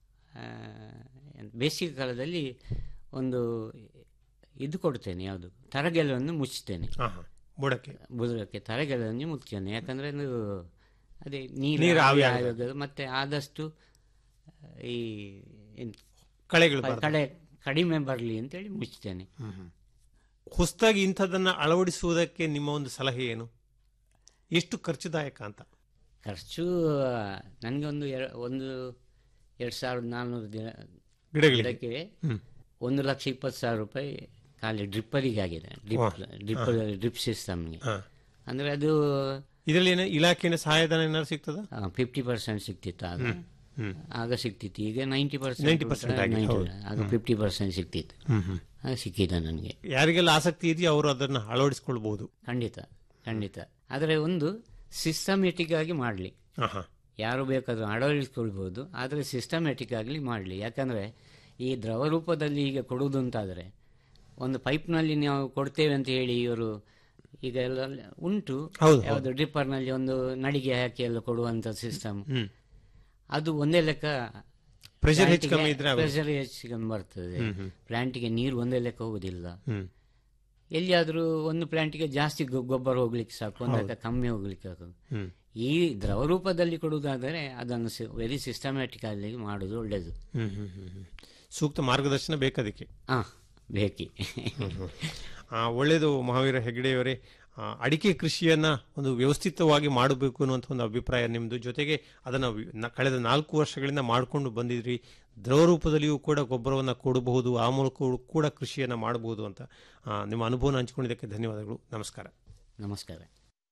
ಬೇಸಿಗೆ ಕಾಲದಲ್ಲಿ ಒಂದು ಇದು ಕೊಡ್ತೇನೆ ಯಾವುದು ತರಗೆಲವನ್ನು ಮುಚ್ಚುತ್ತೇನೆ ಹಾ, ಹಾ. ಬುಡಕ್ಕೆ ಬುಡಕ್ಕೆ ತರಗೆಲವನ್ನು ಮುಚ್ಚುತ್ತೇನೆ ಯಾಕಂದರೆ ಅದು ಅದೇ ನೀರು ನೀರು ಆವಿ ಆವಿ ಆಗದು. ಆಗೋದು ಮತ್ತೆ ಆದಷ್ಟು ಈ ಏನ್- ಕಳೆಗಳು ಪ- ಬರ್ತವೆ. ಕಳೆ ಕಡಿಮೆ ಬರಲಿ ಅಂತೇಳಿ ಮುಚ್ಚುತ್ತೇನೆ ಹೊಸದಾಗಿ ಇಂಥದನ್ನ ಅಳವಡಿಸುವುದಕ್ಕೆ ನಿಮ್ಮ ಒಂದು ಸಲಹೆ ಏನು ಎಷ್ಟು ಖರ್ಚುದಾಯಕ ಅಂತ ಖರ್ಚು ನನಗೆ ಒಂದು ಎರ- ಒಂದು ಎರಡು ಸಾವಿರದ ನಾಲ್ನೂರು ದಿನ ಗಿಡಗಳಿಗೆ? ಗಿಡಕ್ಕೆ ಹ್ಮ್. ಒಂದು ಲಕ್ಷ ಇಪ್ಪತ್ತು ಸಾವಿರ ರೂಪಾಯಿ ಖಾಲಿ ಡ್ರಿಪ್ಪರಿಗೆ ಆಗಿದೆ ಡ್ರಿಪ್ ವಾಹ್. ಡ್ರಿಪ್ ಹಾ. ಡ್ರಿಪ್ ಸಿಸ್ಟಮ್ಗೆ ಹಾ. ಅಂದರೆ ಅದು ಇದರಲ್ಲಿ ಏನು ಇಲಾಖೆಯ ಸಹಾಯಧನ ಏನಾದ್ರು ಸಿಗ್ತದ ಫಿಫ್ಟಿ ಪರ್ಸೆಂಟ್ ಸಿಕ್ತಿತ್ತು ಆಗ ಹ್ಮ್. ಹ್ಮ್. ಆಗ ಸಿಕ್ತಿತ್ತು ಈಗ ನೈಂಟಿ 90% ಪರ್ಸೆಂಟ್ ಆಗಿದೆ, ಹೌದು. ಆಗ ಹ್ಮ್. ಫಿಫ್ಟಿ ಪರ್ಸೆಂಟ್ ಸಿಕ್ತಿತ್ತು ಹ್ಮ್, ಹ್ಮ್. ಆಗ ಸಿಕ್ಕಿದೆ ನನಗೆ ಯಾರಿಗೆಲ್ಲ ಆಸಕ್ತಿ ಇದೆಯೋ ಅವರು ಅದನ್ನ ಅಳವಡಿಸಿಕೊಳ್ಬಹುದು ಖಂಡಿತ ಖಂಡಿತ ಆದರೆ ಒಂದು ಸಿಸ್ಟಮೆಟಿಕ್ ಆಗಿ ಮಾಡಲಿ ಆಹಾ. ಯಾರು ಬೇಕಾದರೂ ಅಳವಡಿಸ್ಕೊಳ್ಬೋದು ಆದರೆ ಸಿಸ್ಟಮೆಟಿಕ್ ಆಗಲಿ ಮಾಡಲಿ ಯಾಕಂದರೆ ಈ ದ್ರವ ರೂಪದಲ್ಲಿ ಈಗ ಕೊಡುವುದು ಅಂತಾದರೆ ಒಂದು ಪೈಪ್ನಲ್ಲಿ ನಾವು ಕೊಡ್ತೇವೆ ಅಂತ ಹೇಳಿ ಇವರು ಈಗ ಎಲ್ಲ ಉಂಟು ಹೌದು, ಯಾವುದು ಡ್ರಿಪ್ಪರ್ನಲ್ಲಿ ಒಂದು ನಡಿಗೆ ಹಾಕಿ ಎಲ್ಲ ಕೊಡುವಂಥ ಸಿಸ್ಟಮ್ ಹ್ಮ್. ಅದು ಒಂದೇ ಲೆಕ್ಕ Pressure ಹೆಚ್ಚು ಕಮ್ಮಿ ಇದ್ರೆ ಆಗೋದು. ಪ್ರೆಷರ್ ಹೆಚ್ಚು ಕಮ್ಮಿ ಬರ್ತದೆ ಹ್ಮ್, ಹ್ಮ್. ಪ್ಲಾಂಟಿಗೆ ನೀರು ಒಂದೇ ಲೆಕ್ಕ ಹೋಗುದಿಲ್ಲ ಹ್ಮ್. ಎಲ್ಲಿಯಾದರೂ ಒಂದು ಪ್ಲಾಂಟಿಗೆ ಜಾಸ್ತಿ ಗೊ- ಗೊಬ್ಬರ ಹೋಗ್ಲಿಕ್ಕೆ ಸಾಕು ಒಂದು ಹೌದು. ಲೆಕ್ಕ ಕಮ್ಮಿ ಹೋಗ್ಲಿಕ್ಕೆ ಸಾಕು ಹ್ಮ್. ಈ ದ್ರವ ರೂಪದಲ್ಲಿ ಕೊಡುವುದಾದರೆ ಅದನ್ನು ವೆರಿ ಸಿಸ್ಟಮ್ಯಾಟಿಕ್ ಆಗಿ ಮಾಡೋದು ಒಳ್ಳೆಯದು ಹ್ಮ್, ಹ್ಮ್, ಹ್ಮ್, ಹ್ಮ್. ಸೂಕ್ತ ಮಾರ್ಗದರ್ಶನ ಬೇಕದಕ್ಕೆ ಹಾ ಬೇಕಿ ಆ, ಒಳ್ಳೆಯದು ಮಹಾವೀರ ಹೆಗ್ಡೆಯವರೇ ಆ, ಅಡಿಕೆ ಕೃಷಿಯನ್ನ ಒಂದು ವ್ಯವಸ್ಥಿತವಾಗಿ ಮಾಡಬೇಕು ಅನ್ನುವಂಥ ಒಂದು ಅಭಿಪ್ರಾಯ ನಿಮ್ಮದು ಜೊತೆಗೆ ಅದನ್ನು ವಿ- ನ- ಕಳೆದ ನಾಲ್ಕು ವರ್ಷಗಳಿಂದ ಮಾಡಿಕೊಂಡು ಬಂದಿದ್ರಿ ದ್ರವ ರೂಪದಲ್ಲಿಯೂ ಕೂಡ ಗೊಬ್ಬರವನ್ನು ಕೊಡಬಹುದು ಆ ಮೂಲಕ ಕೂಡ ಕೃಷಿಯನ್ನ ಮಾಡಬಹುದು ಅಂತ ಆ, ನಿಮ್ಮ ಅನುಭವನ ಹಂಚಿಕೊಂಡಿದ್ದಕ್ಕೆ ಧನ್ಯವಾದಗಳು ನಮಸ್ಕಾರ ನಮಸ್ಕಾರ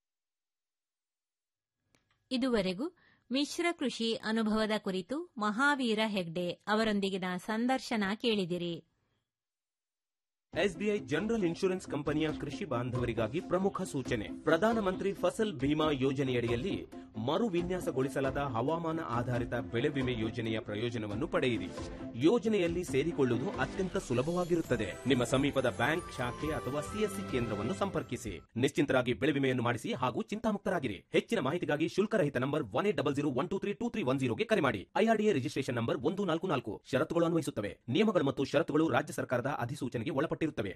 ಇದುವರೆಗೂ ಮಿಶ್ರ ಕೃಷಿ ಅನುಭವದ ಕುರಿತು ಮಹಾವೀರ ಹೆಗ್ಡೆ ಅವರೊಂದಿಗಿನ ಸಂದರ್ಶನ ಕೇಳಿದಿರಿ ಎಸ್ಬಿಐ ಜನರಲ್ ಇನ್ಶೂರೆನ್ಸ್ ಕಂಪನಿಯ ಕೃಷಿ ಬಾಂಧವರಿಗಾಗಿ ಪ್ರಮುಖ ಸೂಚನೆ ಪ್ರಧಾನಮಂತ್ರಿ ಫಸಲ್ ಬಿಮಾ ಯೋಜನೆಯಡಿಯಲ್ಲಿ ಮರು ವಿನ್ಯಾಸಗೊಳಿಸಲಾದ ಹವಾಮಾನ ಆಧಾರಿತ ಬೆಳೆ ವಿಮೆ ಯೋಜನೆಯ ಪ್ರಯೋಜನವನ್ನು ಪಡೆಯಿರಿ ಯೋಜನೆಯಲ್ಲಿ ಸೇರಿಕೊಳ್ಳುವುದು ಅತ್ಯಂತ ಸುಲಭವಾಗಿರುತ್ತದೆ ನಿಮ್ಮ ಸಮೀಪದ ಬ್ಯಾಂಕ್ ಶಾಖೆ ಅಥವಾ ಸಿಎಸ್ಸಿ ಕೇಂದ್ರವನ್ನು ಸಂಪರ್ಕಿಸಿ ನಿಶ್ಚಿಂತರಾಗಿ ಬೆಳೆ ವಿಮೆಯನ್ನು ಮಾಡಿಸಿ ಹಾಗೂ ಚಿಂತಾಮುಕ್ತರಾಗಿರಿ ಹೆಚ್ಚಿನ ಮಾಹಿತಿಗಾಗಿ ಶುಲ್ಕರಹಿತ number one eight double zero one two three two three one ಜೀರೋಗೆ ಕರೆ ಮಾಡಿ ಐಆರ್ಡಿಎ ರಿಜಿಸ್ಟ್ರೇಷನ್ ನಂಬರ್ ಒಂದು ನಾಲ್ಕು ನಾಲ್ಕು ಷರತ್ತುಗಳು ಅನ್ವಯಿಸುತ್ತವೆ ನಿಯಮಗಳು ಮತ್ತು ಷರತ್ತುಗಳು ರಾಜ್ಯ ಸರ್ಕಾರದ ಅಧಿಸೂಚನೆಗೆ ಒಳಪಟ್ಟಿರುತ್ತವೆ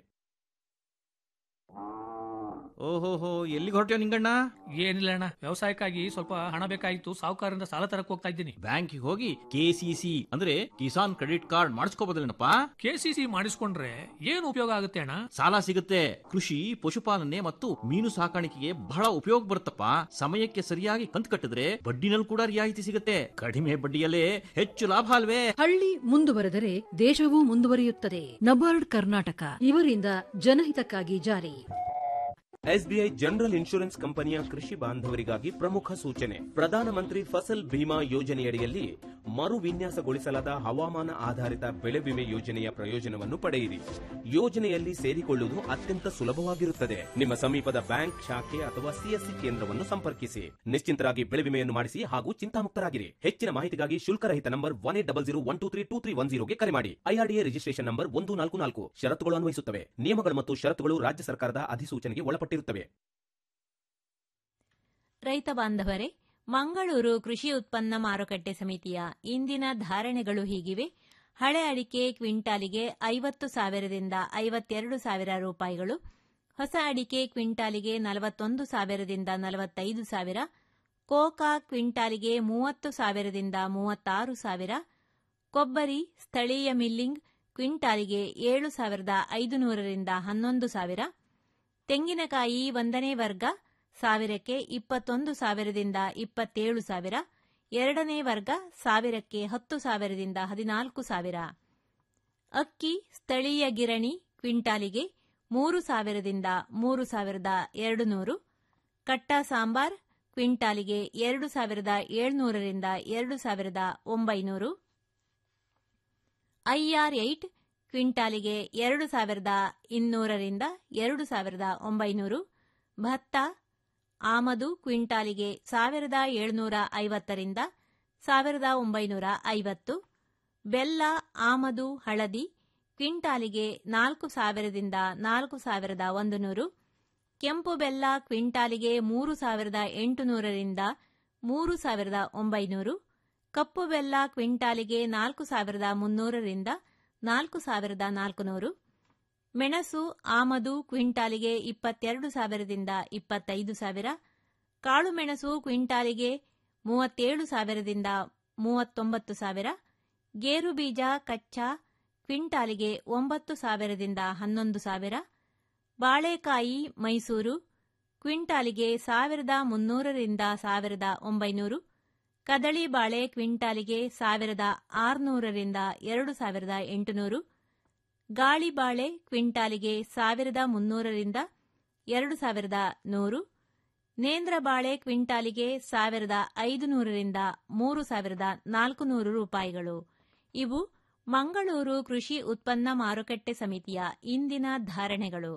ಓಹೋಹೋ ಎಲ್ಲಿಗೆ ಹೊರಟ್ಯೋ ನಿಂಗಣ್ಣ ಏನಿಲ್ಲ ಅಣ್ಣ ವ್ಯವಸಾಯಕ್ಕಾಗಿ ಸ್ವಲ್ಪ ಹಣ ಬೇಕಾಗಿತ್ತು ಸಾಹುಕಾರರಿಂದ ಸಾಲ ತರಕ್ ಹೋಗ್ತಾ ಇದ್ದೀನಿ ಬ್ಯಾಂಕಿಗೆ ಹೋಗಿ ಕೆಸಿಸಿ ಅಂದ್ರೆ ಕಿಸಾನ್ ಕ್ರೆಡಿಟ್ ಕಾರ್ಡ್ ಮಾಡಿಸ್ಕೋಬೋದಲ್ಲೇನಪ್ಪ ಕೆಸಿಸಿ ಮಾಡಿಸ್ಕೊಂಡ್ರೆ ಏನು ಉಪಯೋಗ ಆಗುತ್ತೆ ಅಣ್ಣ ಸಾಲ ಸಿಗುತ್ತೆ ಕೃಷಿ ಪಶುಪಾಲನೆ ಮತ್ತು ಮೀನು ಸಾಕಾಣಿಕೆಗೆ ಬಹಳ ಉಪಯೋಗ ಬರುತ್ತಪ್ಪ ಸಮಯಕ್ಕೆ ಸರಿಯಾಗಿ ಕಂತು ಕಟ್ಟಿದ್ರೆ ಬಡ್ಡಿನಲ್ಲಿ ಕೂಡ ರಿಯಾಯಿತಿ ಸಿಗುತ್ತೆ ಕಡಿಮೆ ಬಡ್ಡಿಯಲ್ಲೇ ಹೆಚ್ಚು ಲಾಭ ಅಲ್ವೇ ಹಳ್ಳಿ ಮುಂದುವರೆದರೆ ದೇಶವೂ ಮುಂದುವರಿಯುತ್ತದೆ ನಬಾರ್ಡ್ ಕರ್ನಾಟಕ ಇವರಿಂದ ಜನಹಿತಕ್ಕಾಗಿ ಜಾರಿ ಎಸ್ಬಿಐ ಜನರಲ್ ಇನ್ಶೂರೆನ್ಸ್ ಕಂಪನಿಯ ಕೃಷಿ ಬಾಂಧವರಿಗಾಗಿ ಪ್ರಮುಖ ಸೂಚನೆ ಪ್ರಧಾನಮಂತ್ರಿ ಫಸಲ್ ಬಿಮಾ ಯೋಜನೆಯಡಿಯಲ್ಲಿ ಮರು ವಿನ್ಯಾಸಗೊಳಿಸಲಾದ ಹವಾಮಾನ ಆಧಾರಿತ ಬೆಳೆ ವಿಮೆ ಯೋಜನೆಯ ಪ್ರಯೋಜನವನ್ನು ಪಡೆಯಿರಿ ಯೋಜನೆಯಲ್ಲಿ ಸೇರಿಕೊಳ್ಳುವುದು ಅತ್ಯಂತ ಸುಲಭವಾಗಿರುತ್ತದೆ ನಿಮ್ಮ ಸಮೀಪದ ಬ್ಯಾಂಕ್ ಶಾಖೆ ಅಥವಾ ಸಿಎಸ್ಸಿ ಕೇಂದ್ರವನ್ನು ಸಂಪರ್ಕಿಸಿ ನಿಶ್ಚಿಂತರಾಗಿ ಬೆಳೆ ವಿಮೆಯನ್ನು ಮಾಡಿಸಿ ಹಾಗೂ ಚಿಂತಾಮುಕ್ತರಾಗಿರಿ ಹೆಚ್ಚಿನ ಮಾಹಿತಿಗಾಗಿ ಶುಲ್ಕರಹಿತ number one eight double zero one two three two three one ಜೀರೋಗೆ ಕರೆ ಮಾಡಿ ಐಆರ್ಡಿಎ ರಿಜಿಸ್ಟ್ರೇಷನ್ ನಂಬರ್ ಒಂದು ನಾಲ್ಕು ನಾಲ್ಕು ಷರತ್ತುಗಳು ಅನ್ವಯಿಸುತ್ತವೆ ನಿಯಮಗಳು ಮತ್ತು ಷರತ್ತುಗಳು ರಾಜ್ಯ ಸರ್ಕಾರದ ಅಧಿಸೂಚನೆಗೆ ಒಳಪಟ್ಟಿರುತ್ತವೆ ರೈತ ಬಾಂಧವರೇ ಮಂಗಳೂರು ಕೃಷಿ ಉತ್ಪನ್ನ ಮಾರುಕಟ್ಟೆ ಸಮಿತಿಯ ಇಂದಿನ ಧಾರಣೆಗಳು ಹೀಗಿವೆ ಹಳೆ ಅಡಿಕೆ ಕ್ವಿಂಟಾಲಿಗೆ ಐವತ್ತು ಸಾವಿರದಿಂದ ಐವತ್ತೆರಡು ಸಾವಿರ ರೂಪಾಯಿಗಳು ಹೊಸ ಅಡಿಕೆ ಕ್ವಿಂಟಾಲಿಗೆ ನಲವತ್ತೊಂದು ಸಾವಿರದಿಂದ ನಲವತ್ತೈದು ಸಾವಿರ ಕೋಕಾ ಕ್ವಿಂಟಾಲಿಗೆ ಮೂವತ್ತು ಸಾವಿರದಿಂದ ಮೂವತ್ತಾರು ಸಾವಿರ ಕೊಬ್ಬರಿ ಸ್ಥಳೀಯ ಮಿಲ್ಲಿಂಗ್ ಕ್ವಿಂಟಾಲಿಗೆ ಏಳು ಸಾವಿರದ ಐದುನೂರರಿಂದ ಹನ್ನೊಂದು ಸಾವಿರ ತೆಂಗಿನಕಾಯಿ ಒಂದನೇ ವರ್ಗ ಸಾವಿರಕ್ಕೆ ಇಪ್ಪತ್ತೊಂದು ಸಾವಿರದಿಂದ ಇಪ್ಪತ್ತೇಳು ಸಾವಿರ ಎರಡನೇ ವರ್ಗ ಸಾವಿರಕ್ಕೆ ಹತ್ತು ಸಾವಿರದಿಂದ ಹದಿನಾಲ್ಕು ಸಾವಿರ ಅಕ್ಕಿ ಸ್ಥಳೀಯ ಗಿರಣಿ ಕ್ವಿಂಟಾಲಿಗೆ ಮೂರು ಸಾವಿರದಿಂದ ಮೂರು ಸಾವಿರದ ಎರಡು ನೂರು ಕಟ್ಟ ಸಾಂಬಾರ್ ಕ್ವಿಂಟಾಲಿಗೆ ಎರಡು ಸಾವಿರದ ಏಳ್ನೂರರಿಂದ ಎರಡು ಸಾವಿರದ ಒಂಬೈನೂರು ಐಆರ್ ಏಟ್ ಕ್ವಿಂಟಾಲಿಗೆ ಎರಡು ಸಾವಿರದ ಇನ್ನೂರರಿಂದ ಎರಡು ಸಾವಿರದ ಒಂಬೈನೂರು ಭತ್ತ ಆಮದು ಕ್ವಿಂಟಾಲಿಗೆ ಸಾವಿರದ ಏಳುನೂರ ಐವತ್ತರಿಂದ ಸಾವಿರದ ಒಂಬೈನೂರ ಐವತ್ತು ಬೆಲ್ಲ ಆಮದು ಹಳದಿ ಕ್ವಿಂಟಾಲಿಗೆ ನಾಲ್ಕು ಸಾವಿರದಿಂದ ನಾಲ್ಕು ಸಾವಿರದ ಒಂದು ನೂರು ಕೆಂಪು ಬೆಲ್ಲ ಕ್ವಿಂಟಾಲಿಗೆ ಮೂರು ಸಾವಿರದ ಎಂಟುನೂರರಿಂದ ಮೂರು ಸಾವಿರದ ಒಂಬೈನೂರು ಕಪ್ಪು ಬೆಲ್ಲ ಕ್ವಿಂಟಾಲಿಗೆ ನಾಲ್ಕು ಸಾವಿರದ ಮುನ್ನೂರರಿಂದ ನಾಲ್ಕು ಸಾವಿರದ ನಾಲ್ಕುನೂರು ಮೆಣಸು ಆಮದು ಕ್ವಿಂಟಾಲಿಗೆ ಇಪ್ಪತ್ತೆರಡು ಸಾವಿರದಿಂದ ಇಪ್ಪತ್ತೈದು ಸಾವಿರ ಕಾಳುಮೆಣಸು ಕ್ವಿಂಟಾಲಿಗೆ ಮೂವತ್ತೇಳು ಸಾವಿರದಿಂದ ಮೂವತ್ತೊಂಬತ್ತು ಸಾವಿರ ಗೇರು ಬೀಜ ಕಚ್ಚಾ ಕ್ವಿಂಟಾಲಿಗೆ ಒಂಬತ್ತು ಸಾವಿರದಿಂದ ಹನ್ನೊಂದು ಸಾವಿರ ಬಾಳೆಕಾಯಿ ಮೈಸೂರು ಕ್ವಿಂಟಾಲಿಗೆ ಸಾವಿರದ ಮುನ್ನೂರರಿಂದ ಸಾವಿರದ ಒಂಬೈನೂರು ಕದಳಿ ಬಾಳೆ ಕ್ವಿಂಟಾಲಿಗೆ ಸಾವಿರದ ಆರುನೂರರಿಂದ ಎರಡು ಸಾವಿರದ ಎಂಟುನೂರು ಗಾಳಿ ಬಾಳೆ ಕ್ವಿಂಟಾಲಿಗೆ ಸಾವಿರದ ಮುನ್ನೂರರಿಂದ ಎರಡು ಸಾವಿರದ ನೂರು ನೇಂದ್ರ ಬಾಳೆ ಕ್ವಿಂಟಾಲಿಗೆ ಸಾವಿರದ ಐದುನೂರರಿಂದ ಮೂರು ಸಾವಿರದ ನಾಲ್ಕುನೂರು ರೂಪಾಯಿಗಳು ಇವು ಮಂಗಳೂರು ಕೃಷಿ ಉತ್ಪನ್ನ ಮಾರುಕಟ್ಟೆ ಸಮಿತಿಯ ಇಂದಿನ ಧಾರಣೆಗಳು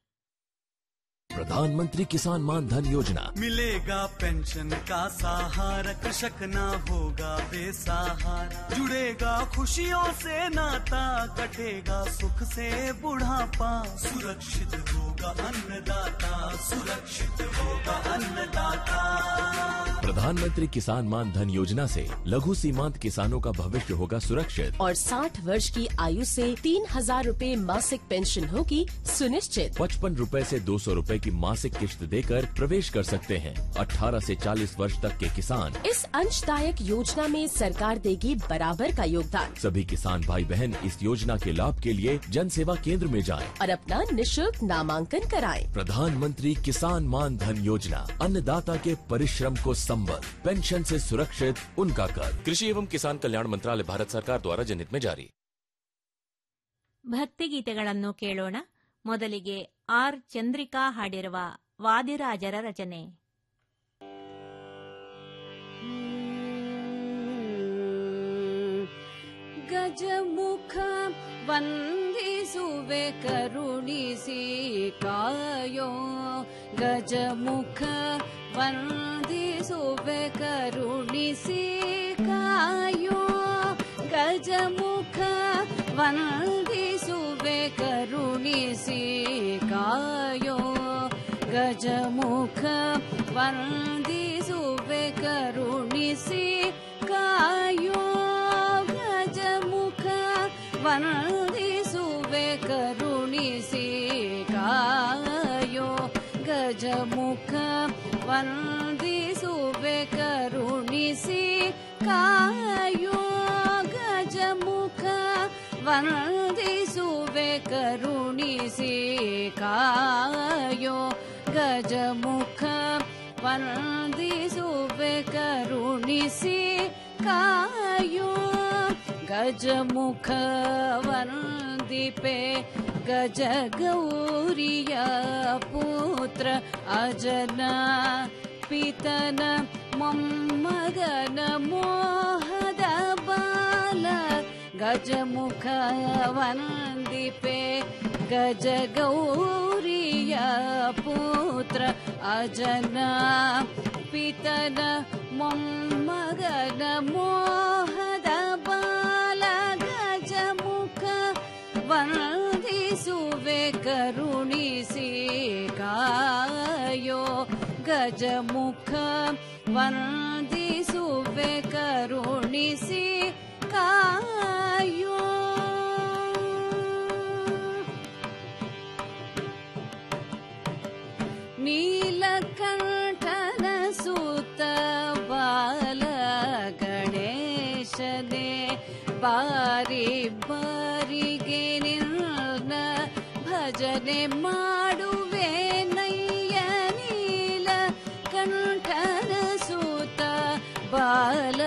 प्रधानमंत्री किसान मान धन योजना मिलेगा पेंशन का सहारा कृषक ना होगा बेसहारा जुड़ेगा खुशियों से नाता कटेगा सुख से बुढ़ापा सुरक्षित होगा अन्नदाता सुरक्षित होगा अन्नदाता प्रधानमंत्री किसान मान धन योजना से लघु सीमांत किसानों का भविष्य होगा सुरक्षित और 60 वर्ष की आयु से तीन हजार रूपए मासिक पेंशन होगी सुनिश्चित पचपन रूपए से दो सौ रूपए की मासिक किश्त देकर प्रवेश कर सकते हैं 18 से 40 वर्ष तक के किसान इस अंशदायक योजना में सरकार देगी बराबर का योगदान सभी किसान भाई बहन इस योजना के लाभ के लिए जन सेवा केंद्र में जाएं। और अपना निशुल्क नामांकन कराएं। प्रधानमंत्री किसान मान धन योजना अन्नदाता के परिश्रम को संबल पेंशन से सुरक्षित उनका कर कृषि एवं किसान कल्याण मंत्रालय भारत सरकार द्वारा जनहित में जारी ಭಕ್ತಿಗೀತೆಗಳನ್ನು ಕೇಳೋಣ ಮೊದಲಿಗೆ ಆರ್ ಚಂದ್ರಿಕಾ ಹಾಡಿರುವ ವಾದಿರಾಜರ ರಚನೆ ಗಜಮುಖ ವಂದಿಸುವೆ ಕರುಣಿಸಿ ಕಾಯೋ ಗಜಮುಖ ವಂದಿಸುವೆ ಕರುಣಿಸಿ ಕಾಯೋ ಗಜಮುಖ ವಂದಿಸುವೆ ಕರುಣಿಸಿ ಕಾಯೋ ಗಜಮುಖ ವಂದಿಸುವೆ ಕರುಣಿಸಿ ಕಾಯೋ ಗಜಮುಖ ವಂದಿಸುವೆ ಕರುಣಿಸಿ ಕಾಯೋ ಗಜಮುಖ ವಂದಿಸುವೆ ಕರುಣಿಸಿ ಕಾಯೋ ಗಜಮುಖ ವಂದಿಸುವೆ ಕರುಣಿಸಿ ಕಾಯೋ ಗಜಮುಖ ವಂದಿಸುವೆ ಕರುಣಿಸಿ ಕಾಯೋ ಗಜಮುಖ ವಂದಿಪೆ ಗಜ ಗೌರಿಯ ಪುತ್ರ ಅಜನ ಪಿತನ ಮೊಮ್ಮಗನ ಮೋಹದ ಬಾಲ ಗಜಮುಖ ವಂದಿಪೆ ಗಜ ಗೌರಿಯ ಪುತ್ರ ಅಜನ ಪಿತನ ಮೊಮ್ಮಗನ ಮೋಹದ ಬಾಲ ಗಜಮುಖ ವಂದಿಸುವೆ ಕರುಣಿಸಿ ಕಾಯೋ ಗಜಮುಖ ವಂದಿಸುವೆ ಕರುಣಿಸಿ ಕಾಯೋ ಬಾರಿ ಬಾರಿಗೆ ನಿನ್ನ ಭಜನೆ ಮಾಡುವೆ ನಯ್ಯ ನೀಲ ಕಂಠನ ಸೂತ ಬಾಲ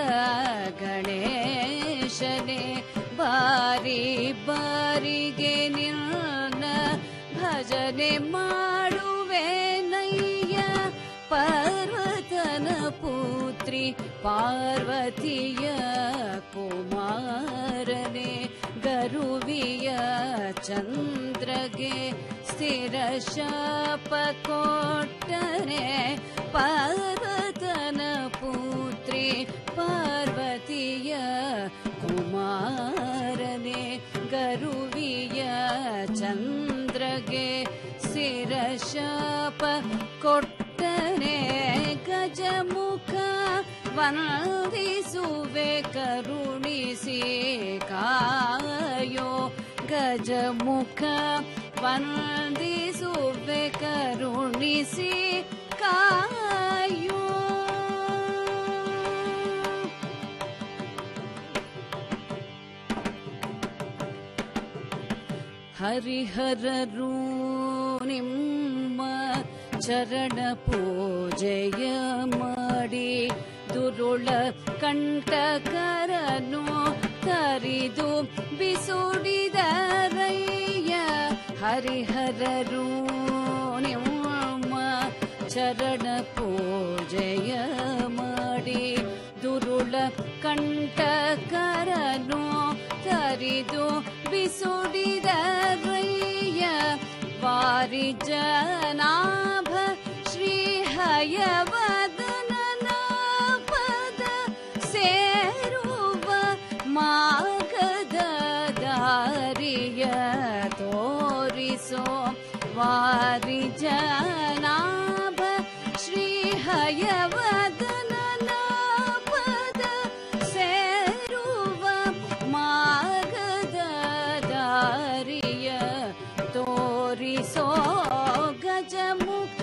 ಗಣೇಶನೆ ಬಾರಿ ಬಾರಿಗೆ ನಿನ್ನ ಭಜನೆ ಮಾಡುವೆ ನಯ್ಯ ಪರ್ವತನ ಪುತ್ರಿ ಪಾರ್ವತಿಯ ಕುಮಾರನೆ ಗರುವಿಯ ಚಂದ್ರಗೆ ಸ್ಥಿರ ಶಾಪ ಕೊಟ್ಟರೆ ಪಾರ್ವತನ ಪುತ್ರಿ ಪಾರ್ವತಿಯ ಕುಮಾರನೆ ಗರುವಿಯ ಚಂದ್ರಗೆ ಸ್ಥಿರ ಶಾಪ ಕೊಟ್ಟರೆ ಗಜಮುಖ ವಂದಿಸುವೆ ಕರುಣಿಸಿ ಕಾಯೋ ಗಜಮುಖ ವಂದಿಸುವೆ ಕರುಣಿಸಿ ಕಾಯೋ ಹರಿಹರರು ನಿಮ್ಮ ಚರಣ ಪೂಜೆಯ ಮಾಡಿ ದುರುಳ ಕಂಟಕರನು ತರಿದು ಬಿಸುಡಿದರಯ್ಯ ಹರಿಹರರು ನಿಮ್ಮ ಚರಣ ಪೂಜೆಯ ಮಾಡಿ ದುರುಳ ಕಂಟಕರನು ತರಿದು ಬಿಸುಡಿದರಯ್ಯ ವಾರಿ ಜನಾಭ ಶ್ರೀ ಹಯವದನ ಪದ ಸೇರುವ ಮಾರ್ಗದ ದಾರಿಯ ತೋರಿಸೋ ವಾರಿ ಜನಾಭ ಶ್ರೀ ಹಯವದನ ಪದ ಸೇರುವ ಮಾರ್ಗದ ದಾರಿಯ ತೋರಿಸೋ ಗಜಮುಖ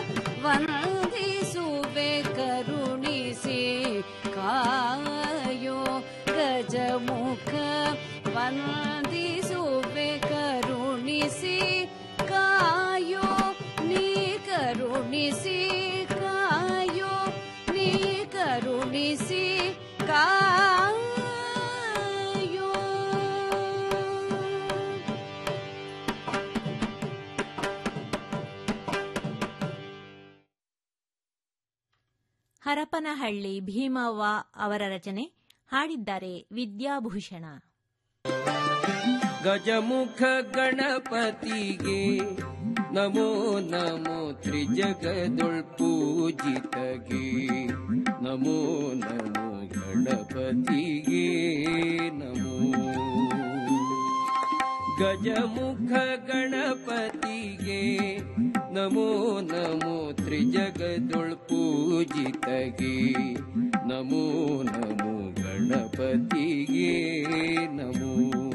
ವಂದಿಸುವೆ ಕರುಣಿಸಿ ಕಾಯೋ ಗಜಮುಖ ವಂದಿಸುವೆ ಕರುಣಿಸಿ ಕಾಯೋ ನೀ ಕರುಣಿಸಿ ಕಾಯೋ ನೀ ಕರುಣಿಸಿ ಕಾಯೋ ಹರಪನಹಳ್ಳಿ ಭೀಮವ್ವ ಅವರ ರಚನೆ ಹಾಡಿದ್ದಾರೆ ವಿದ್ಯಾಭೂಷಣ ಗಜಮುಖ ಗಣಪತಿಗೆ ನಮೋ ನಮೋ ತ್ರಿಜಗದೊಳ್ ಪೂಜಿತಗೆ ನಮೋ ನಮೋ ಗಣಪತಿಗೆ ನಮೋ ಗಜಮುಖ ಗಣಪತಿಗೆ ನಮೋ ನಮೋ ತ್ರಿಜಗದೊಳ್ ಪೂಜಿತಗೆ ನಮೋ ನಮೋ ಗಣಪತಿಗೆ ನಮೋ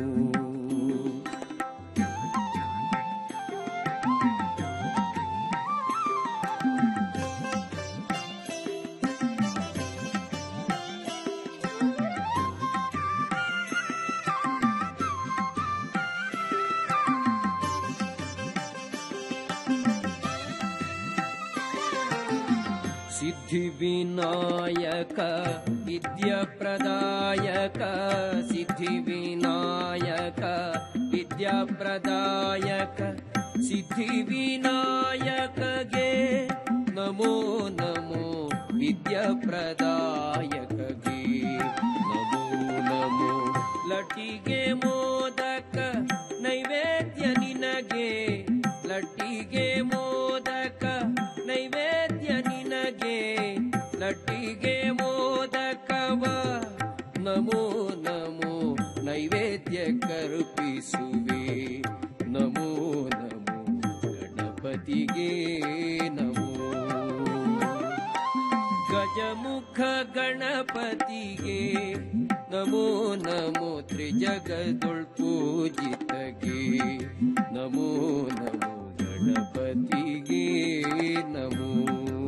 सिद्धिविनायक विद्याप्रदायक सिद्धिविनायक विद्याप्रदायक सिद्धिविनायक गे नमो नमो विद्याप्रदायक गे नमो नमो लटिगे मोदक नैवेद्य निनगे ಲಟ್ಟಿಗೆ ಮೋದಕ ನೈವೇದ್ಯ ನಿನಗೆ ಲಟ್ಟಿಗೆ ಮೋದಕವ ನಮೋ ನಮೋ ನೈವೇದ್ಯ ಕರುಪಿಸುವೆ ನಮೋ ನಮೋ ಗಣಪತಿಗೆ ನಮೋ ಗಜಮುಖ ಗಣಪತಿಗೆ ನಮೋ ನಮೋ ತ್ರಿಜಗದೊಳ್ ಪೂಜಿತಗೆ ನಮೋ ನಮೋ ಗಣಪತಿಗೆ ನಮೋ